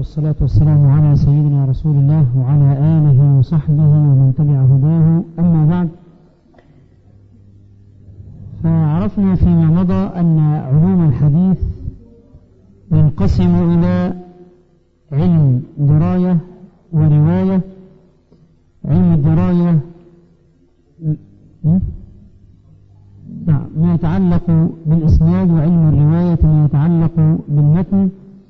والصلاة والسلام على سيدنا رسول الله وعلى آله وصحبه ومن تبع هداه أما بعد فعرفنا فيما مضى أن علوم الحديث ينقسم إلى علم دراية ورواية علم الدراية ما يتعلق بالإسناد وعلم الرواية ما يتعلق بالمتن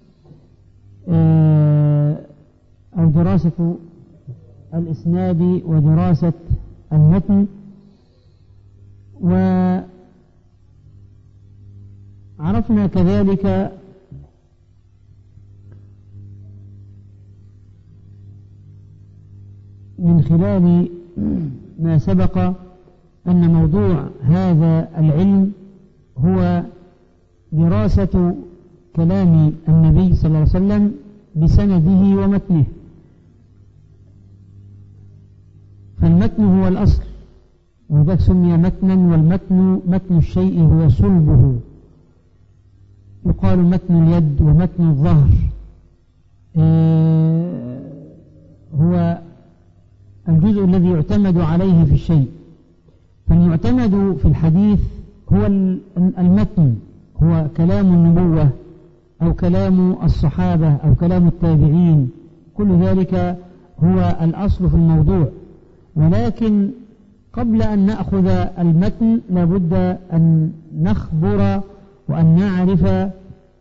آه، أو دراسة الإسناد ودراسة المتن وعرفنا كذلك من خلال ما سبق أن موضوع هذا العلم هو دراسة كلام النبي صلى الله عليه وسلم بسنده ومتنه فالمتن هو الأصل وذلك سمي متنا والمتن متن الشيء هو صلبه يقال متن اليد ومتن الظهر آه، هو الجزء الذي يعتمد عليه في الشيء فالمعتمد في الحديث هو المتن هو كلام النبوة أو كلام الصحابة أو كلام التابعين كل ذلك هو الأصل في الموضوع ولكن قبل أن نأخذ المتن لابد أن نخبر وأن نعرف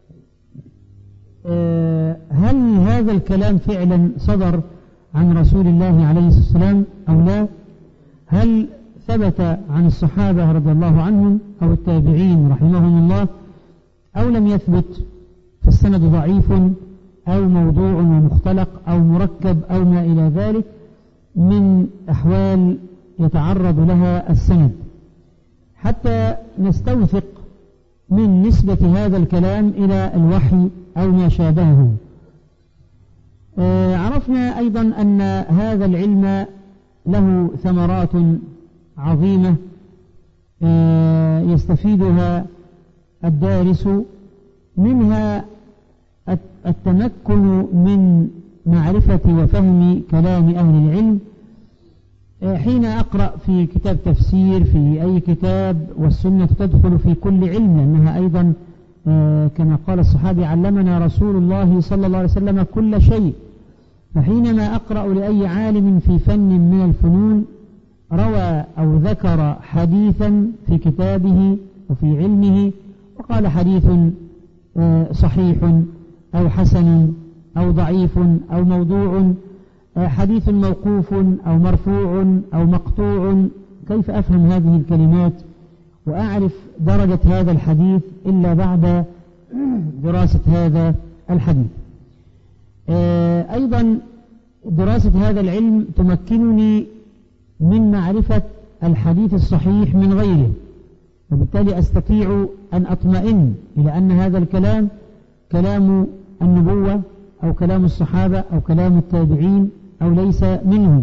آه، هل هذا الكلام فعلا صدر عن رسول الله عليه الصلاة والسلام أو لا هل ثبت عن الصحابة رضي الله عنهم أو التابعين رحمهم الله أو لم يثبت فالسند ضعيف أو موضوع ومختلق أو مركب أو ما إلى ذلك من أحوال يتعرض لها السند حتى نستوثق من نسبة هذا الكلام إلى الوحي أو ما شابهه آه، عرفنا أيضا أن هذا العلم له ثمرات عظيمة آه، يستفيدها الدارس منها التمكن من معرفة وفهم كلام أهل العلم آه، حين أقرأ في كتاب تفسير في أي كتاب والسنة تدخل في كل علم لأنها أيضا آه، كما قال الصحابي علمنا رسول الله صلى الله عليه وسلم كل شيء فحينما أقرأ لأي عالم في فن من الفنون روى أو ذكر حديثا في كتابه وفي علمه وقال حديث آه، صحيح أو حسن أو ضعيف أو موضوع آه، حديث موقوف أو مرفوع أو مقطوع كيف أفهم هذه الكلمات وأعرف درجة هذا الحديث إلا بعد دراسة هذا الحديث آه، أيضا دراسة هذا العلم تمكنني من معرفة الحديث الصحيح من غيره وبالتالي أستطيع أن أطمئن إلى أن هذا الكلام كلام النبوة أو كلام الصحابة أو كلام التابعين أو ليس منه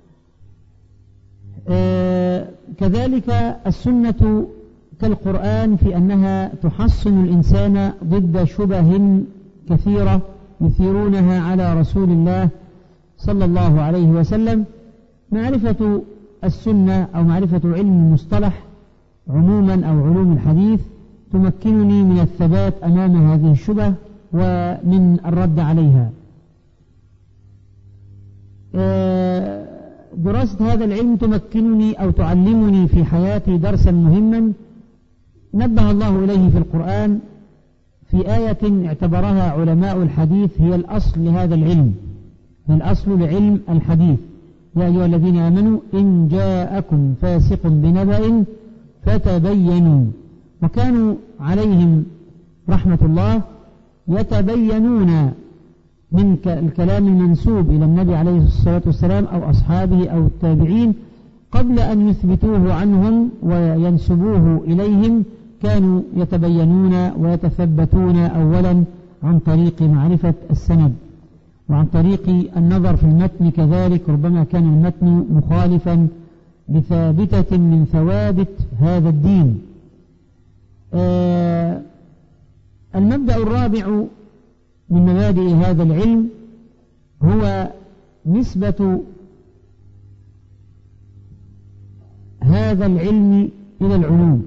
آه كذلك السنة كالقرآن في أنها تحصن الإنسان ضد شبه كثيرة يثيرونها على رسول الله صلى الله عليه وسلم معرفة السنة أو معرفة علم المصطلح عموما أو علوم الحديث تمكنني من الثبات أمام هذه الشبه ومن الرد عليها آه، دراسة هذا العلم تمكنني أو تعلمني في حياتي درسا مهما نبه الله إليه في القرآن في آية اعتبرها علماء الحديث هي الأصل لهذا العلم هي الأصل لعلم الحديث يا أيها الذين آمنوا إن جاءكم فاسق بنبأ فتبينوا وكانوا عليهم رحمة الله يتبينون من الكلام المنسوب إلى النبي عليه الصلاة والسلام أو أصحابه أو التابعين قبل أن يثبتوه عنهم وينسبوه إليهم كانوا يتبينون ويتثبتون أولا عن طريق معرفة السند وعن طريق النظر في المتن كذلك ربما كان المتن مخالفا لثابتة من ثوابت هذا الدين آه المبدأ الرابع من مبادئ هذا العلم هو نسبة هذا العلم إلى العلوم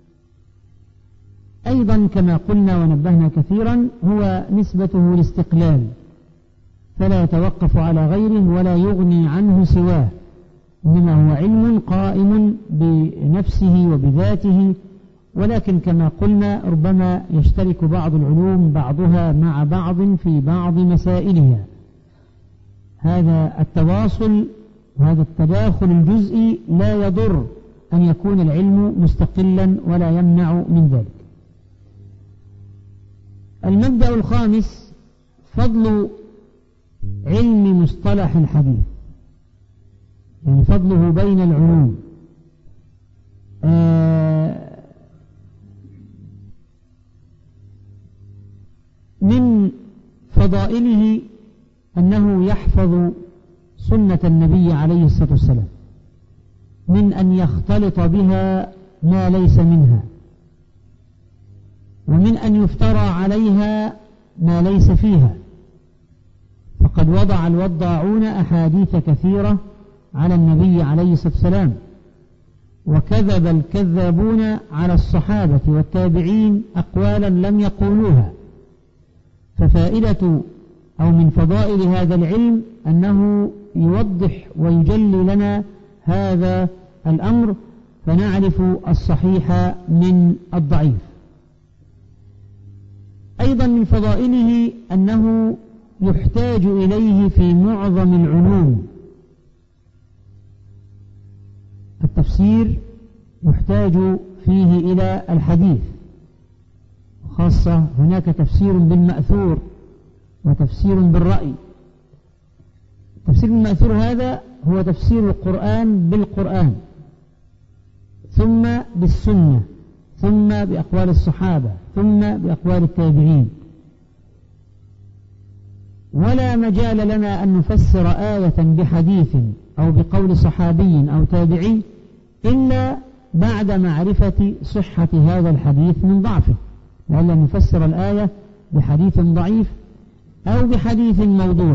أيضا كما قلنا ونبهنا كثيرا هو نسبته الاستقلال فلا يتوقف على غيره ولا يغني عنه سواه إنما هو علم قائم بنفسه وبذاته ولكن كما قلنا ربما يشترك بعض العلوم بعضها مع بعض في بعض مسائلها هذا التواصل وهذا التداخل الجزئي لا يضر أن يكون العلم مستقلا ولا يمنع من ذلك المبدأ الخامس فضل علم مصطلح الحديث يعني فضله بين العلوم آه من فضائله أنه يحفظ سنة النبي عليه الصلاة والسلام من أن يختلط بها ما ليس منها ومن أن يفترى عليها ما ليس فيها فقد وضع الوضاعون أحاديث كثيرة على النبي عليه الصلاة والسلام وكذب الكذابون على الصحابة والتابعين أقوالا لم يقولوها ففائدة أو من فضائل هذا العلم أنه يوضح ويجلي لنا هذا الأمر فنعرف الصحيح من الضعيف أيضا من فضائله أنه يحتاج إليه في معظم العلوم التفسير يحتاج فيه إلى الحديث خاصة هناك تفسير بالمأثور وتفسير بالرأي تفسير المأثور هذا هو تفسير القرآن بالقرآن ثم بالسنة ثم بأقوال الصحابة ثم بأقوال التابعين ولا مجال لنا أن نفسر آية بحديث أو بقول صحابي أو تابعي إلا بعد معرفة صحة هذا الحديث من ضعفه لألا نفسر الآية بحديث ضعيف أو بحديث موضوع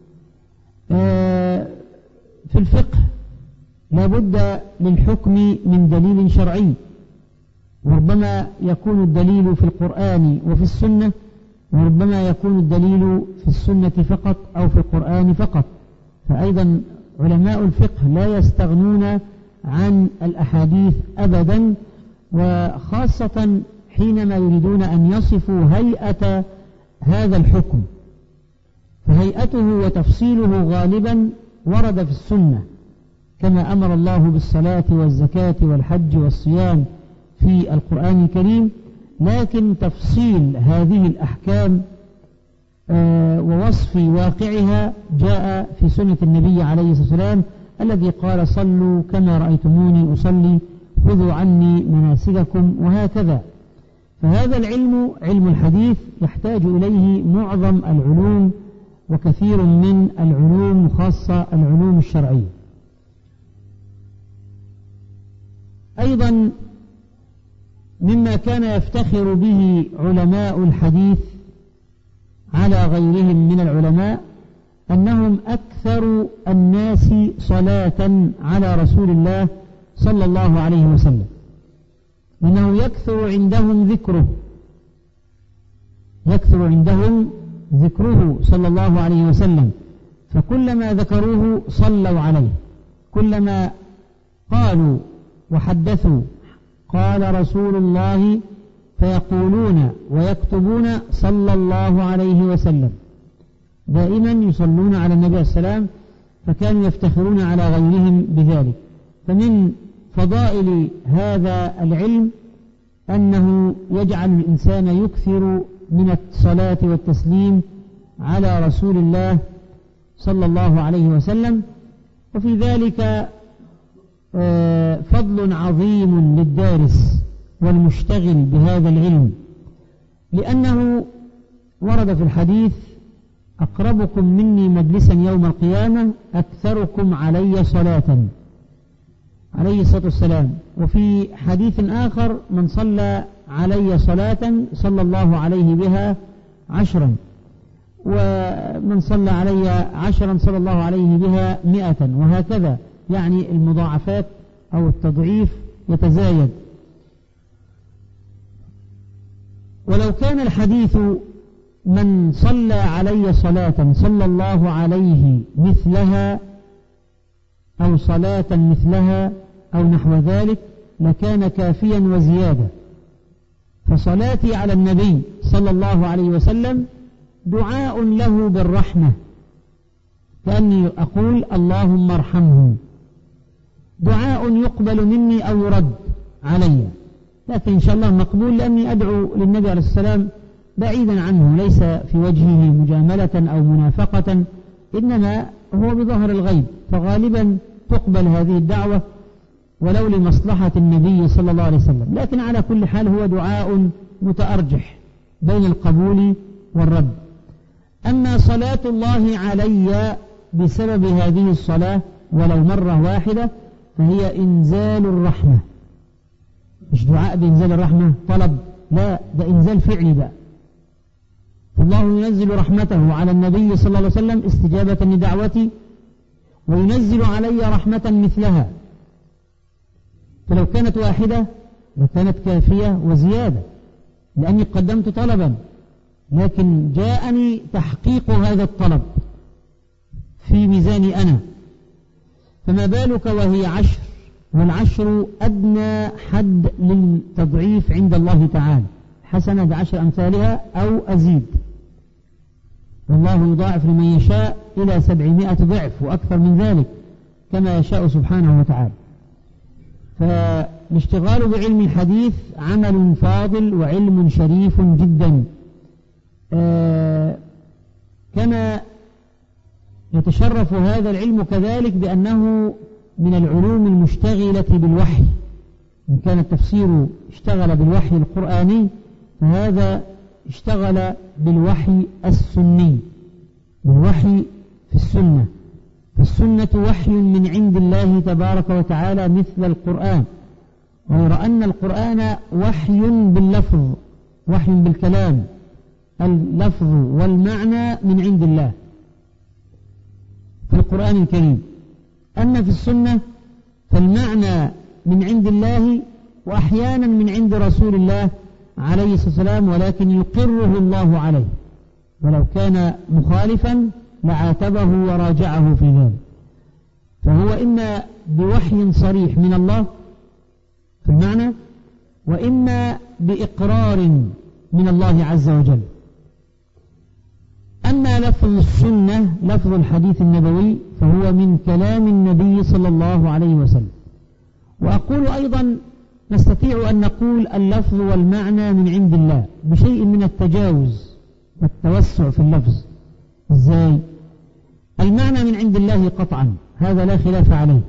آه، في الفقه لابد للحكم من دليل شرعي وربما يكون الدليل في القرآن وفي السنة وربما يكون الدليل في السنة فقط أو في القرآن فقط فأيضا علماء الفقه لا يستغنون عن الأحاديث أبدا وخاصة حينما يريدون أن يصفوا هيئة هذا الحكم فهيئته وتفصيله غالبا ورد في السنة كما أمر الله بالصلاة والزكاة والحج والصيام في القرآن الكريم لكن تفصيل هذه الأحكام آه، ووصف واقعها جاء في سنة النبي عليه الصلاة والسلام الذي قال صلوا كما رأيتموني أصلي خذوا عني مناسككم وهكذا فهذا العلم علم الحديث يحتاج إليه معظم العلوم وكثير من العلوم خاصة العلوم الشرعية أيضا مما كان يفتخر به علماء الحديث على غيرهم من العلماء أنهم أكثر الناس صلاة على رسول الله صلى الله عليه وسلم إنه يكثر عندهم ذكره يكثر عندهم ذكره صلى الله عليه وسلم فكلما ذكروه صلوا عليه كلما قالوا وحدثوا قال رسول الله فيقولون ويكتبون صلى الله عليه وسلم دائما يصلون على النبي السلام فكانوا يفتخرون على غيرهم بذلك فمن فضائل هذا العلم أنه يجعل الإنسان يكثر من الصلاة والتسليم على رسول الله صلى الله عليه وسلم وفي ذلك آه، فضل عظيم للدارس والمشتغل بهذا العلم لأنه ورد في الحديث أقربكم مني مجلسا يوم القيامة أكثركم علي صلاة عليه الصلاة والسلام وفي حديث آخر من صلى علي صلاة صلى الله عليه بها عشرا ومن صلى علي عشرا صلى الله عليه بها مئة وهكذا يعني المضاعفات أو التضعيف يتزايد ولو كان الحديث من صلى علي صلاة صلى الله عليه مثلها أو صلاة مثلها أو نحو ذلك لكان كافيا وزيادة فصلاتي على النبي صلى الله عليه وسلم دعاء له بالرحمة كأني أقول اللهم ارحمه دعاء يقبل مني أو يرد علي لكن إن شاء الله مقبول لأني أدعو للنبي عليه السلام بعيدا عنه ليس في وجهه مجاملة أو منافقة إنما هو بظهر الغيب فغالبا تقبل هذه الدعوة ولو لمصلحة النبي صلى الله عليه وسلم لكن على كل حال هو دعاء متأرجح بين القبول والرد أما صلاة الله علي بسبب هذه الصلاة ولو مرة واحدة فهي إنزال الرحمة مش دعاء بإنزال الرحمة طلب لا ده إنزال فعلي بقى الله ينزل رحمته على النبي صلى الله عليه وسلم استجابة لدعوتي وينزل علي رحمة مثلها فلو كانت واحدة لكانت كافية وزيادة لأني قدمت طلبا لكن جاءني تحقيق هذا الطلب في ميزاني أنا فما بالك وهي عشر والعشر أدنى حد للتضعيف عند الله تعالى حسنة بعشر أمثالها أو أزيد والله يضاعف لمن يشاء إلى سبعمائة ضعف وأكثر من ذلك كما يشاء سبحانه وتعالى فالاشتغال بعلم الحديث عمل فاضل وعلم شريف جدا آه كما يتشرف هذا العلم كذلك بأنه من العلوم المشتغلة بالوحي إن كان التفسير اشتغل بالوحي القرآني فهذا اشتغل بالوحي السني بالوحي في السنة فالسنة وحي من عند الله تبارك وتعالى مثل القرآن غير أن القرآن وحي باللفظ وحي بالكلام اللفظ والمعنى من عند الله في القرآن الكريم أما في السنة فالمعنى من عند الله وأحيانا من عند رسول الله عليه الصلاة والسلام ولكن يقره الله عليه ولو كان مخالفا لعاتبه وراجعه في ذلك فهو إما بوحي صريح من الله في المعنى وإما بإقرار من الله عز وجل أما لفظ السنة لفظ الحديث النبوي فهو من كلام النبي صلى الله عليه وسلم وأقول أيضا نستطيع أن نقول اللفظ والمعنى من عند الله بشيء من التجاوز والتوسع في اللفظ ازاي المعنى من عند الله قطعا هذا لا خلاف عليه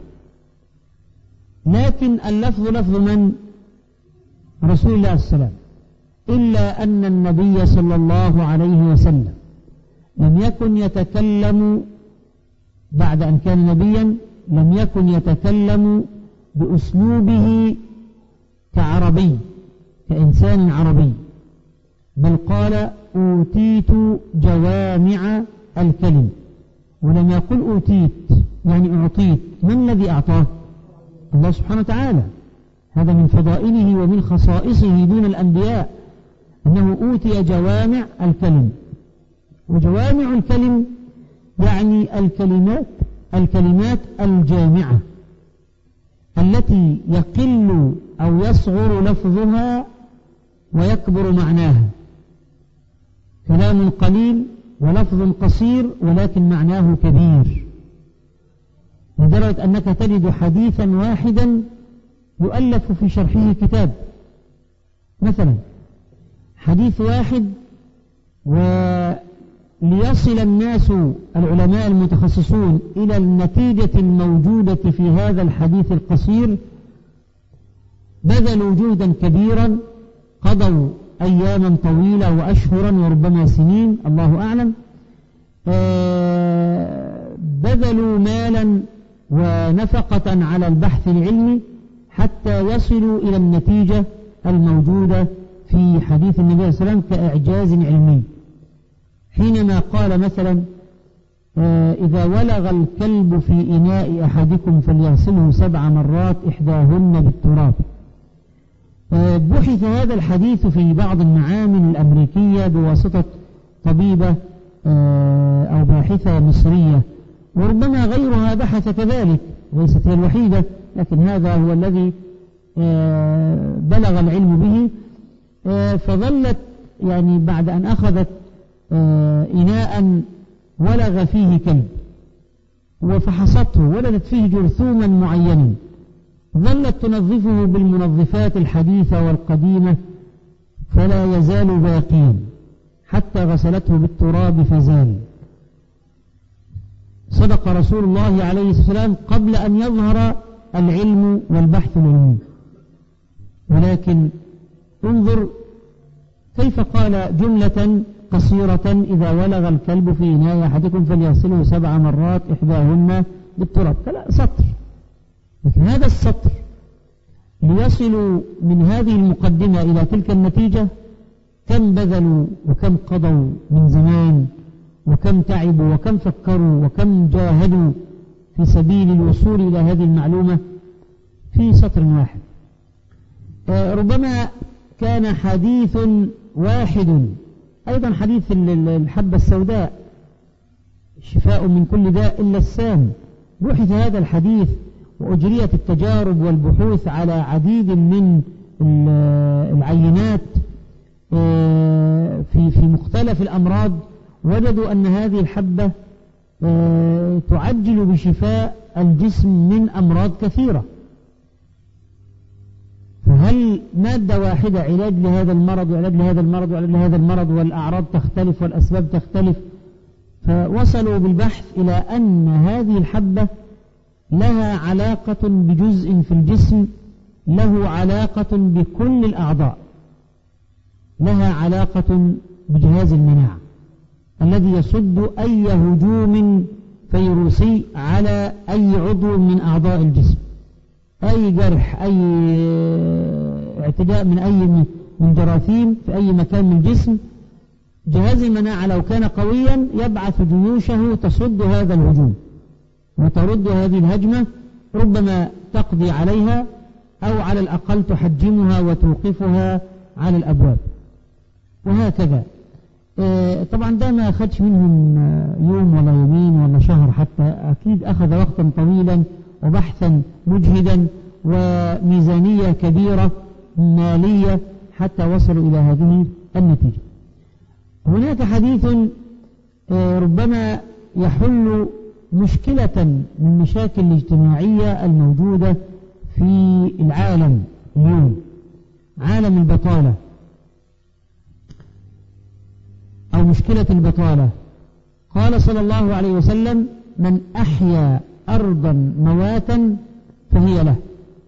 لكن اللفظ لفظ من رسول الله السلام إلا أن النبي صلى الله عليه وسلم لم يكن يتكلم بعد أن كان نبيا لم يكن يتكلم بأسلوبه كعربي كإنسان عربي بل قال أوتيت جوامع الكلم ولم يقل أوتيت يعني أعطيت من الذي أعطاه الله سبحانه وتعالى هذا من فضائله ومن خصائصه دون الأنبياء أنه أوتي جوامع الكلم وجوامع الكلم يعني الكلمات الكلمات الجامعة التي يقل أو يصغر لفظها ويكبر معناها كلام قليل ولفظ قصير ولكن معناه كبير لدرجة أنك تجد حديثا واحدا يؤلف في شرحه كتاب مثلا حديث واحد وليصل الناس العلماء المتخصصون إلى النتيجة الموجودة في هذا الحديث القصير بذلوا جهدا كبيرا قضوا أياما طويلة وأشهرا وربما سنين الله أعلم آه، بذلوا مالا ونفقة على البحث العلمي حتى يصلوا إلى النتيجة الموجودة في حديث النبي صلى الله عليه وسلم كإعجاز علمي حينما قال مثلا إذا ولغ الكلب في إناء أحدكم فليغسله سبع مرات إحداهن بالتراب بحث هذا الحديث في بعض المعامل الأمريكية بواسطة طبيبة أو باحثة مصرية وربما غيرها بحث كذلك ليست هي الوحيدة لكن هذا هو الذي بلغ العلم به فظلت يعني بعد أن أخذت إناء ولغ فيه كلب وفحصته ولدت فيه جرثوما معينا ظلت تنظفه بالمنظفات الحديثة والقديمة فلا يزال باقيا حتى غسلته بالتراب فزال صدق رسول الله عليه الصلاة والسلام قبل أن يظهر العلم والبحث العلمي ولكن انظر كيف قال جملة قصيرة إذا ولغ الكلب في إناء أحدكم فليغسله سبع مرات إحداهن بالتراب فلا سطر لكن هذا السطر ليصلوا من هذه المقدمة إلى تلك النتيجة كم بذلوا وكم قضوا من زمان وكم تعبوا وكم فكروا وكم جاهدوا في سبيل الوصول إلى هذه المعلومة في سطر واحد ربما كان حديث واحد أيضا حديث الحبة السوداء شفاء من كل داء إلا السام بحث هذا الحديث وأجريت التجارب والبحوث على عديد من العينات في في مختلف الأمراض وجدوا أن هذه الحبة تعجل بشفاء الجسم من أمراض كثيرة فهل مادة واحدة علاج لهذا المرض وعلاج لهذا المرض وعلاج لهذا المرض والأعراض تختلف والأسباب تختلف فوصلوا بالبحث إلى أن هذه الحبة لها علاقة بجزء في الجسم له علاقة بكل الأعضاء لها علاقة بجهاز المناعة الذي يصد أي هجوم فيروسي على أي عضو من أعضاء الجسم أي جرح أي اعتداء من أي من جراثيم في أي مكان من الجسم جهاز المناعة لو كان قويا يبعث جيوشه تصد هذا الهجوم وترد هذه الهجمة ربما تقضي عليها أو على الأقل تحجمها وتوقفها على الأبواب وهكذا طبعا ده ما أخذش منهم يوم ولا يومين ولا شهر حتى أكيد أخذ وقتا طويلا وبحثا مجهدا وميزانية كبيرة مالية حتى وصلوا إلى هذه النتيجة هناك حديث ربما يحل مشكلة من المشاكل الاجتماعية الموجودة في العالم اليوم عالم البطالة أو مشكلة البطالة قال صلى الله عليه وسلم من أحيا أرضا مواتا فهي له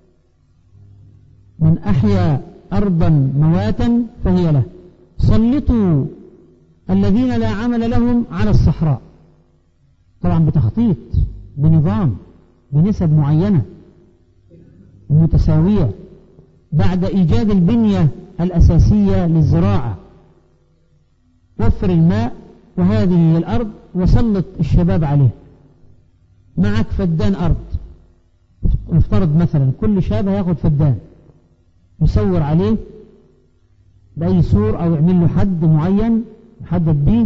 من أحيا أرضا مواتا فهي له سلطوا الذين لا عمل لهم على الصحراء طبعا بتخطيط بنظام بنسب معينة متساوية بعد إيجاد البنية الأساسية للزراعة وفر الماء وهذه هي الأرض وسلط الشباب عليه معك فدان أرض نفترض مثلا كل شاب هياخد فدان يصور عليه بأي سور أو يعمل له حد معين محدد به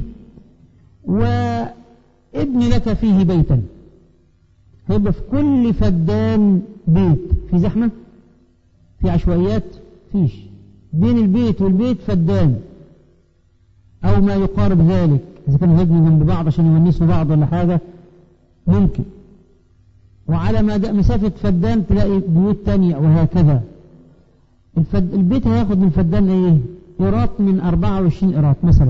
وابن لك فيه بيتا هيبقى في كل فدان بيت في زحمة في عشوائيات فيش بين البيت والبيت فدان أو ما يقارب ذلك إذا كانوا هيبنوا جنب بعض عشان يونسوا بعض ولا حاجة ممكن وعلى مسافة فدان تلاقي بيوت تانية وهكذا الفد... البيت هياخد من فدان ايه إيرات من 24 إيرات مثلا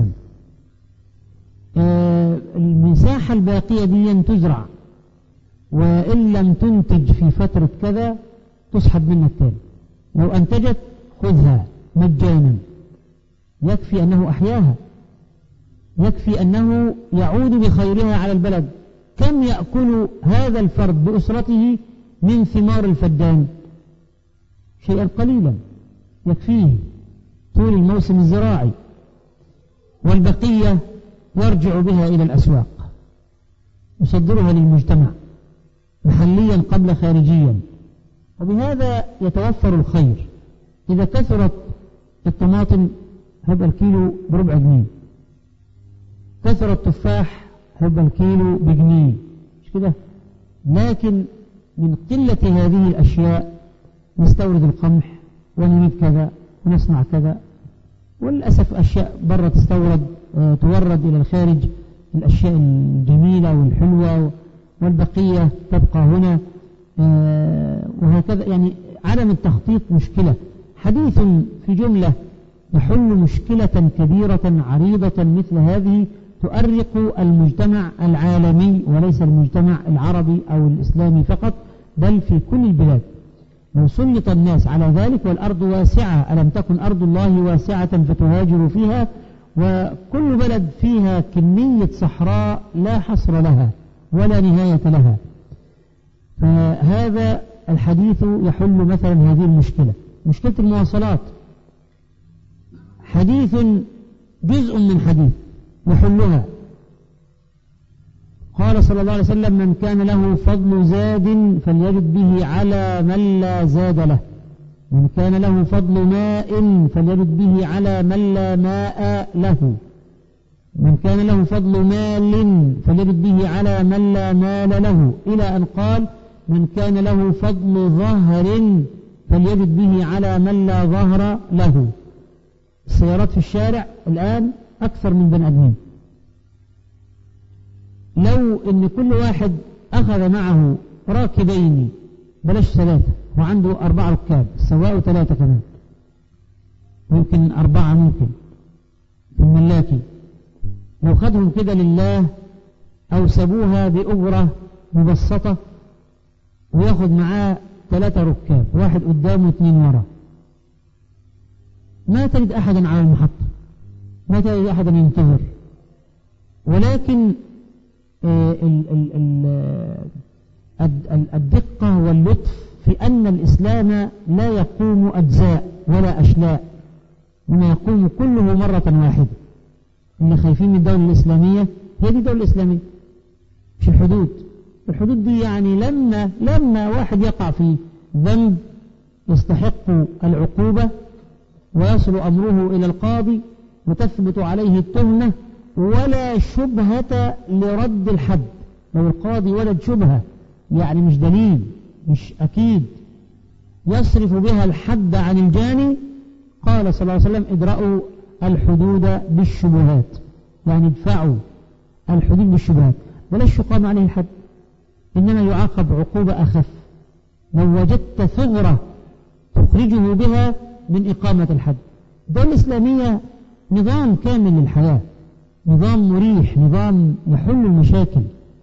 آه المساحة الباقية دي تزرع وإن لم تنتج في فترة كذا تسحب منها التاني لو أنتجت خذها مجانا يكفي أنه أحياها يكفي أنه يعود بخيرها على البلد كم يأكل هذا الفرد بأسرته من ثمار الفدان شيئا قليلا يكفيه طول الموسم الزراعي والبقية يرجع بها إلى الأسواق يصدرها للمجتمع محليا قبل خارجيا وبهذا يتوفر الخير إذا كثرت الطماطم هيبقى الكيلو بربع جنيه كثر التفاح هيبقى الكيلو بجنيه مش كده لكن من قلة هذه الأشياء نستورد القمح ونريد كذا ونصنع كذا وللأسف أشياء برا تستورد تورد إلى الخارج الأشياء الجميلة والحلوة والبقية تبقى هنا وهكذا يعني عدم التخطيط مشكلة حديث في جملة يحل مشكلة كبيرة عريضة مثل هذه تؤرق المجتمع العالمي وليس المجتمع العربي أو الإسلامي فقط بل في كل البلاد لو سلط الناس على ذلك والأرض واسعة ألم تكن أرض الله واسعة فتهاجروا فيها وكل بلد فيها كمية صحراء لا حصر لها ولا نهاية لها فهذا الحديث يحل مثلا هذه المشكلة مشكلة المواصلات حديث جزء من حديث يحلها قال صلى الله عليه وسلم من كان له فضل زاد فليجد به على من لا زاد له من كان له فضل ماء فليجد به على من لا ماء له من كان له فضل مال فليجد به على من لا مال له إلى أن قال من كان له فضل ظهر فليجد به على من لا ظهر له السيارات في الشارع الآن أكثر من بني آدمين لو ان كل واحد اخذ معه راكبين بلاش ثلاثة وعنده اربع ركاب السواق وثلاثة كمان ممكن اربعة ممكن في الملاكي لو خدهم كده لله او سابوها باجرة مبسطة وياخد معاه ثلاثة ركاب واحد قدام واثنين ورا ما تجد احدا على المحطة ما تجد احدا ينتظر ولكن الدقة واللطف في أن الإسلام لا يقوم أجزاء ولا أشلاء إنما يقوم كله مرة واحدة إن خايفين من الدولة الإسلامية هي دي الدولة الإسلامية مش الحدود الحدود دي يعني لما لما واحد يقع في ذنب يستحق العقوبة ويصل أمره إلى القاضي وتثبت عليه التهمة ولا شبهة لرد الحد لو القاضي ولد شبهة يعني مش دليل مش أكيد يصرف بها الحد عن الجاني قال صلى الله عليه وسلم ادرأوا الحدود بالشبهات يعني ادفعوا الحدود بالشبهات بلاش يقام عليه الحد إنما يعاقب عقوبة أخف لو وجدت ثغرة تخرجه بها من إقامة الحد الدولة الإسلامية نظام كامل للحياة نظام مريح نظام يحل المشاكل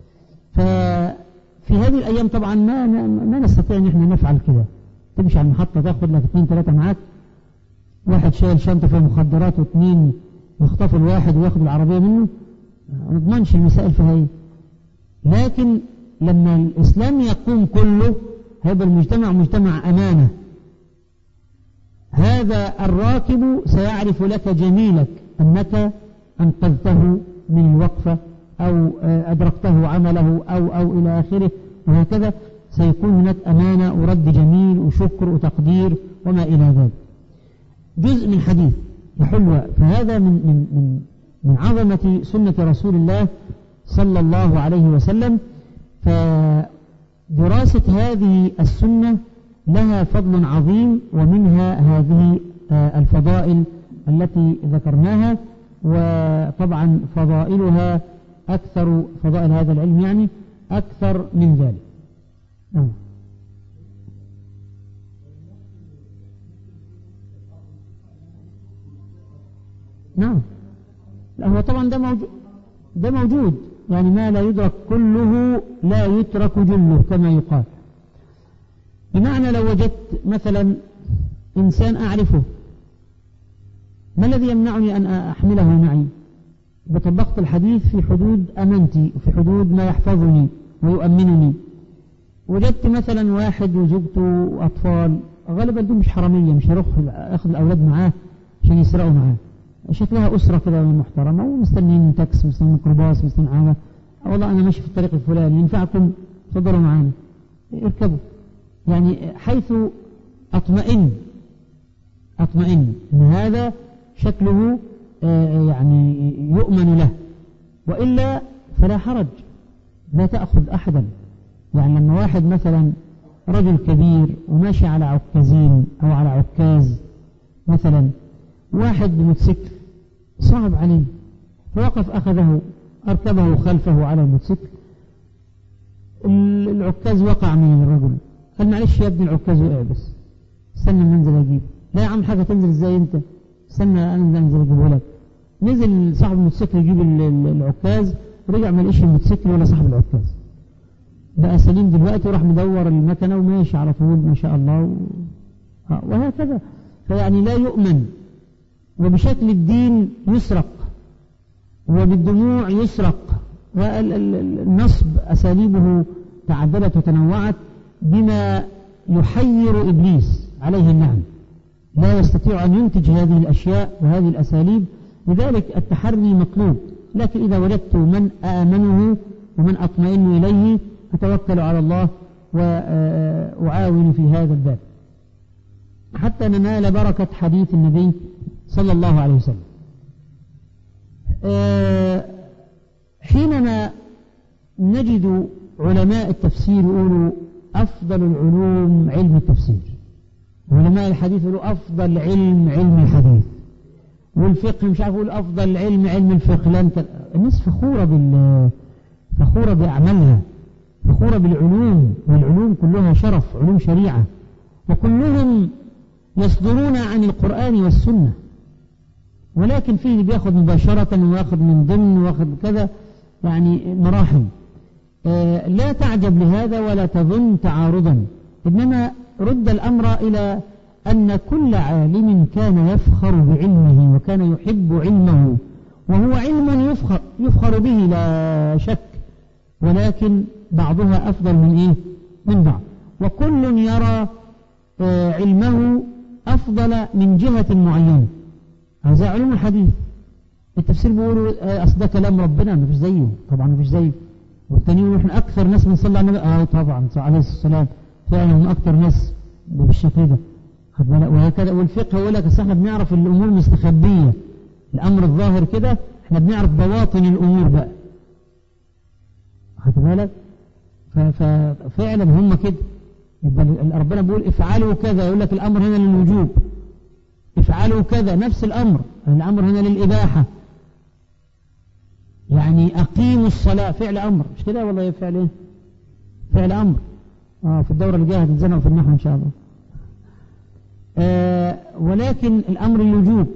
ففي هذه الأيام طبعا ما, ما نستطيع أن احنا نفعل كده تمشي على المحطة تاخد لك اثنين ثلاثة معاك واحد شايل شنطة فيها مخدرات واثنين يخطفوا الواحد وياخد العربية منه ما نضمنش المسائل فيها ايه لكن لما الإسلام يقوم كله هيبقى المجتمع مجتمع أمانة هذا الراكب سيعرف لك جميلك أنك أنقذته من الوقفة أو أدركته عمله أو أو إلى آخره وهكذا سيكون هناك أمانة ورد جميل وشكر وتقدير وما إلى ذلك جزء من حديث يحل فهذا من من من من عظمة سنة رسول الله صلى الله عليه وسلم فدراسة هذه السنة لها فضل عظيم ومنها هذه الفضائل التي ذكرناها وطبعا فضائلها أكثر فضائل هذا العلم يعني أكثر من ذلك نعم نعم لا هو طبعا ده موجود ده موجود يعني ما لا يدرك كله لا يترك جله كما يقال بمعنى لو وجدت مثلا إنسان أعرفه ما الذي يمنعني أن أحمله معي بطبقت الحديث في حدود أمانتي وفي حدود ما يحفظني ويؤمنني وجدت مثلا واحد وزوجته وأطفال غالبا دول مش حرامية مش هيروح أخذ الأولاد معاه عشان يسرقوا معاه شكلها أسرة كده محترمة ومستنين تاكس مستنين ميكروباص مستنين حاجة والله أنا ماشي في الطريق الفلاني ينفعكم تفضلوا معانا اركبوا يعني حيث أطمئن أطمئن أن هذا شكله يعني يؤمن له وإلا فلا حرج لا تأخذ أحدا يعني لما واحد مثلا رجل كبير وماشي على عكازين أو على عكاز مثلا واحد بموتوسيكل صعب عليه فوقف أخذه أركبه خلفه على الموتوسيكل العكاز وقع من الرجل قال معلش يا ابني العكاز وقع بس استنى ما انزل اجيبه لا يا عم حاجه تنزل ازاي انت استنى انا انزل اجيبه لك نزل صاحب الموتوسيكل يجيب العكاز رجع ما لقيش الموتوسيكل ولا صاحب العكاز بقى سليم دلوقتي وراح مدور المكنه وماشي على طول ما شاء الله و... وهكذا فيعني لا يؤمن وبشكل الدين يسرق وبالدموع يسرق والنصب أساليبه تعددت وتنوعت بما يحير إبليس عليه النعم لا يستطيع أن ينتج هذه الأشياء وهذه الأساليب لذلك التحري مطلوب لكن إذا وجدت من آمنه ومن أطمئن إليه أتوكل على الله وأعاون في هذا الباب حتى ننال بركة حديث النبي صلى الله عليه وسلم حينما نجد علماء التفسير يقولوا أفضل العلوم علم التفسير علماء الحديث يقولوا أفضل علم علم الحديث والفقه مش عارف يقول أفضل علم علم الفقه لا انت الناس فخورة بال فخورة بأعمالها فخورة بالعلوم والعلوم كلها شرف علوم شريعة وكلهم يصدرون عن القرآن والسنة ولكن فيه بياخذ مباشرة وياخذ من ضمن وياخذ كذا يعني مراحل آه لا تعجب لهذا ولا تظن تعارضا إنما رد الأمر إلى أن كل عالم كان يفخر بعلمه وكان يحب علمه وهو علم يفخر, يفخر به لا شك ولكن بعضها أفضل من إيه من بعض وكل يرى آه علمه أفضل من جهة معينة هذا علم الحديث التفسير بيقولوا أصل ده كلام ربنا ما فيش زيه طبعا ما فيش زيه والتاني يقولوا احنا أكثر ناس بنصلي على النبي اه طبعا عليه الصلاة والسلام فعلا هم أكثر ناس بالشكل ده خد بالك وهكذا والفقه يقول لك احنا بنعرف الأمور المستخبية الأمر الظاهر كده احنا بنعرف بواطن الأمور بقى خد بالك ففعلا هم كده يبقى ربنا بيقول افعلوا كذا يقول لك الأمر هنا للوجوب افعلوا كذا نفس الأمر الأمر هنا للإباحة يعني أقيموا الصلاة فعل أمر مش كده والله فعل إيه فعل أمر آه في الدورة اللي جاية هتتزنقوا في النحو إن شاء الله آه ولكن الأمر الوجوب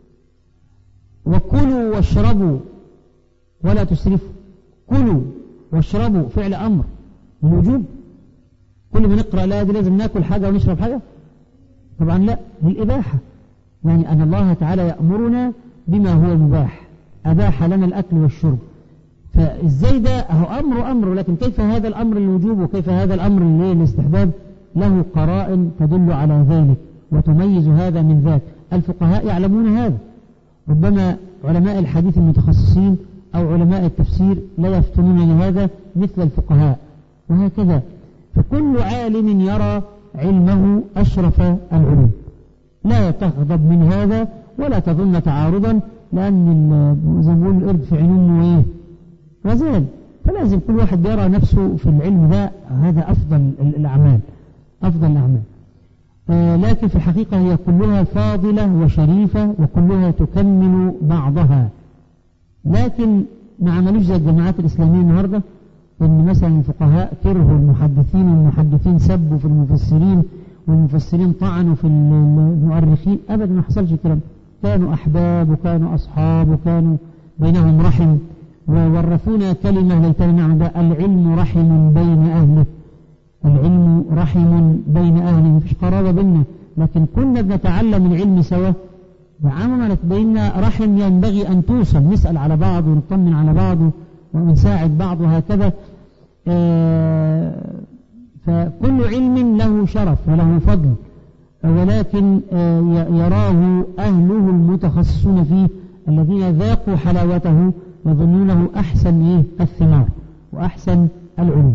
وكلوا واشربوا ولا تسرفوا كلوا واشربوا فعل أمر الوجوب كل ما نقرأ لا دي لازم ناكل حاجة ونشرب حاجة طبعا لا للإباحة يعني أن الله تعالى يأمرنا بما هو مباح أباح لنا الأكل والشرب فإزاي ده هو أمر أمر لكن كيف هذا الأمر الوجوب وكيف هذا الأمر الاستحباب له قرائن تدل على ذلك وتميز هذا من ذاك الفقهاء يعلمون هذا ربما علماء الحديث المتخصصين أو علماء التفسير لا يفتنون لهذا مثل الفقهاء وهكذا فكل عالم يرى علمه أشرف العلوم لا تغضب من هذا ولا تظن تعارضا لأن زي ما بيقول القرد في عيون إيه غزال فلازم كل واحد يرى نفسه في العلم ده هذا أفضل الأعمال أفضل الأعمال آه لكن في الحقيقة هي كلها فاضلة وشريفة وكلها تكمل بعضها لكن ما عملوش زي الجماعات الإسلامية النهاردة إن مثلا الفقهاء كرهوا المحدثين والمحدثين سبوا في المفسرين والمفسرين طعنوا في المؤرخين أبدا ما حصلش الكلام كانوا أحباب وكانوا أصحاب وكانوا بينهم رحم وورثونا كلمة ليتنا نعم العلم رحم بين أهله العلم رحم بين أهله مفيش قرابة بيننا لكن كنا بنتعلم العلم سوا وعملت بيننا رحم ينبغي أن توصل نسأل على بعض ونطمن على بعض ونساعد بعض وهكذا آه فكل علم له شرف وله فضل ولكن يراه أهله المتخصصون فيه الذين ذاقوا حلاوته يظنونه أحسن إيه الثمار وأحسن العلوم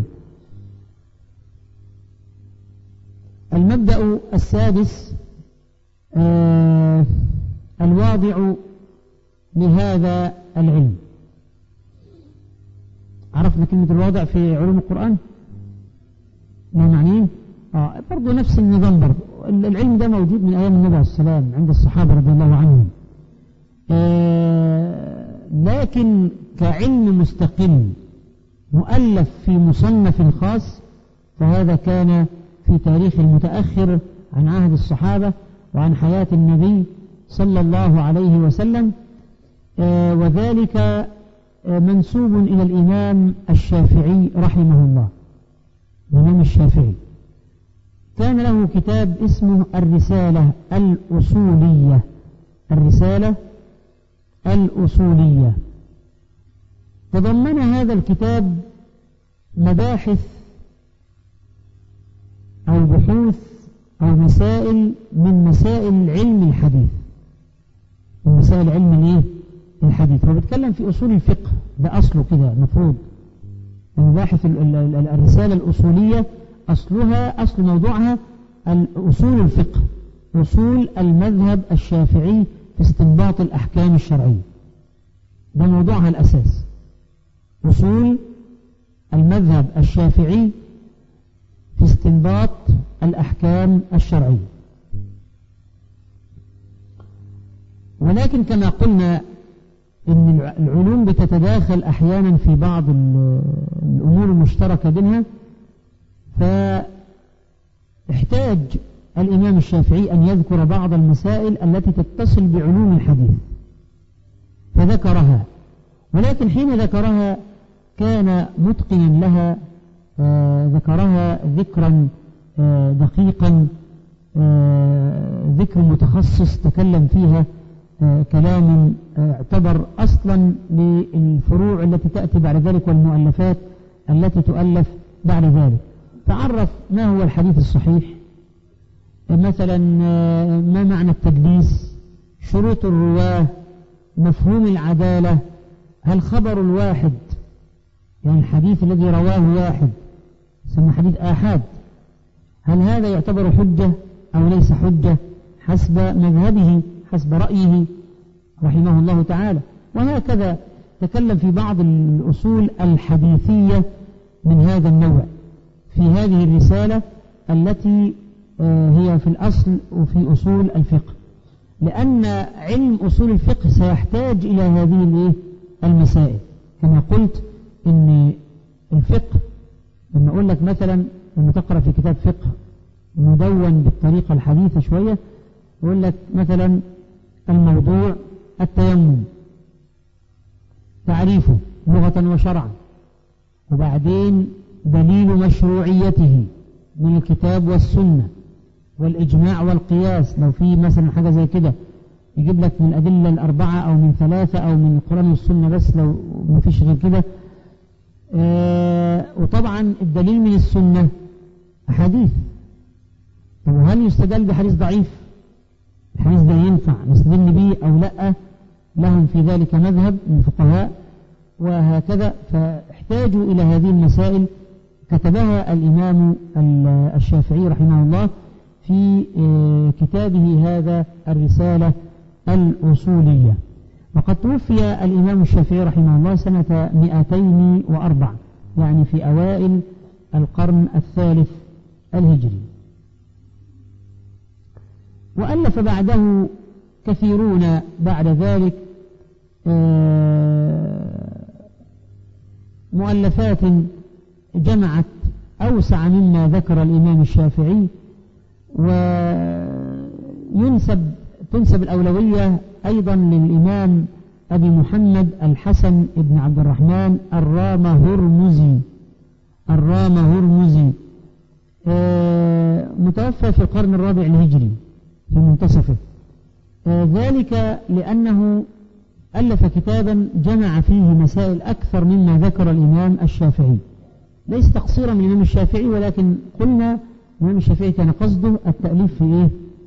المبدأ السادس آه الواضع لهذا العلم عرفنا كلمة الواضع في علوم القرآن ما معنيه آه برضو نفس النظام برضو العلم ده موجود من أيام النبي عليه السلام عند الصحابة رضي الله عنهم آه لكن كعلم مستقل مؤلف في مصنف خاص فهذا كان في تاريخ المتأخر عن عهد الصحابة وعن حياة النبي صلى الله عليه وسلم آه وذلك آه منسوب إلى الإمام الشافعي رحمه الله الإمام الشافعي كان له كتاب اسمه الرسالة الأصولية الرسالة الأصولية تضمن هذا الكتاب مباحث أو بحوث أو مسائل من مسائل علم الحديث من مسائل علم الايه الحديث هو بيتكلم في أصول الفقه ده أصله كده مفروض مباحث الرسالة الأصولية أصلها أصل موضوعها أصول الفقه أصول المذهب الشافعي في استنباط الأحكام الشرعية ده موضوعها الأساس أصول المذهب الشافعي في استنباط الأحكام الشرعية ولكن كما قلنا إن العلوم بتتداخل أحيانا في بعض الأمور المشتركة بينها فاحتاج الإمام الشافعي أن يذكر بعض المسائل التي تتصل بعلوم الحديث فذكرها ولكن حين ذكرها كان متقنا لها آه ذكرها ذكرا آه دقيقا آه ذكر متخصص تكلم فيها كلام اعتبر أصلا للفروع التي تأتي بعد ذلك والمؤلفات التي تؤلف بعد ذلك تعرف ما هو الحديث الصحيح مثلا ما معنى التدليس شروط الرواه مفهوم العدالة هل خبر الواحد يعني الحديث الذي رواه واحد سمى حديث آحاد هل هذا يعتبر حجة أو ليس حجة حسب مذهبه حسب رأيه رحمه الله تعالى وهكذا تكلم في بعض الأصول الحديثية من هذا النوع في هذه الرسالة التي هي في الأصل وفي أصول الفقه لأن علم أصول الفقه سيحتاج إلى هذه المسائل كما قلت إن الفقه لما أقول لك مثلا لما تقرأ في كتاب فقه مدون بالطريقة الحديثة شوية يقول لك مثلا الموضوع التيمم تعريفه لغة وشرعا وبعدين دليل مشروعيته من الكتاب والسنة والإجماع والقياس لو في مثلا حاجة زي كده يجيب لك من الأدلة الأربعة أو من ثلاثة أو من القرآن والسنة بس لو ما فيش غير كده آه وطبعا الدليل من السنة أحاديث طب وهل يستدل بحديث ضعيف الحديث ده ينفع نستدل به أو لا لهم في ذلك مذهب من الفقهاء وهكذا فاحتاجوا إلى هذه المسائل كتبها الإمام الشافعي رحمه الله في كتابه هذا الرسالة الأصولية وقد توفي الإمام الشافعي رحمه الله سنة 204 يعني في أوائل القرن الثالث الهجري وألف بعده كثيرون بعد ذلك مؤلفات جمعت أوسع مما ذكر الإمام الشافعي وينسب تنسب الأولوية أيضا للإمام أبي محمد الحسن بن عبد الرحمن الرام هرمزي الرام هرمزي متوفى في القرن الرابع الهجري في منتصفه ذلك لأنه ألف كتابا جمع فيه مسائل أكثر مما ذكر الإمام الشافعي ليس تقصيرا من الإمام الشافعي ولكن قلنا الإمام الشافعي كان قصده التأليف في إيه؟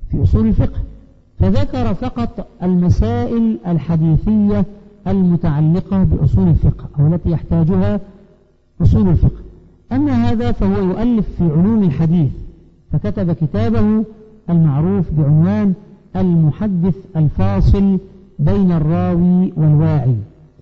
في أصول الفقه فذكر فقط المسائل الحديثية المتعلقة بأصول الفقه أو التي يحتاجها أصول الفقه أما هذا فهو يؤلف في علوم الحديث فكتب كتابه المعروف بعنوان المحدث الفاصل بين الراوي والواعي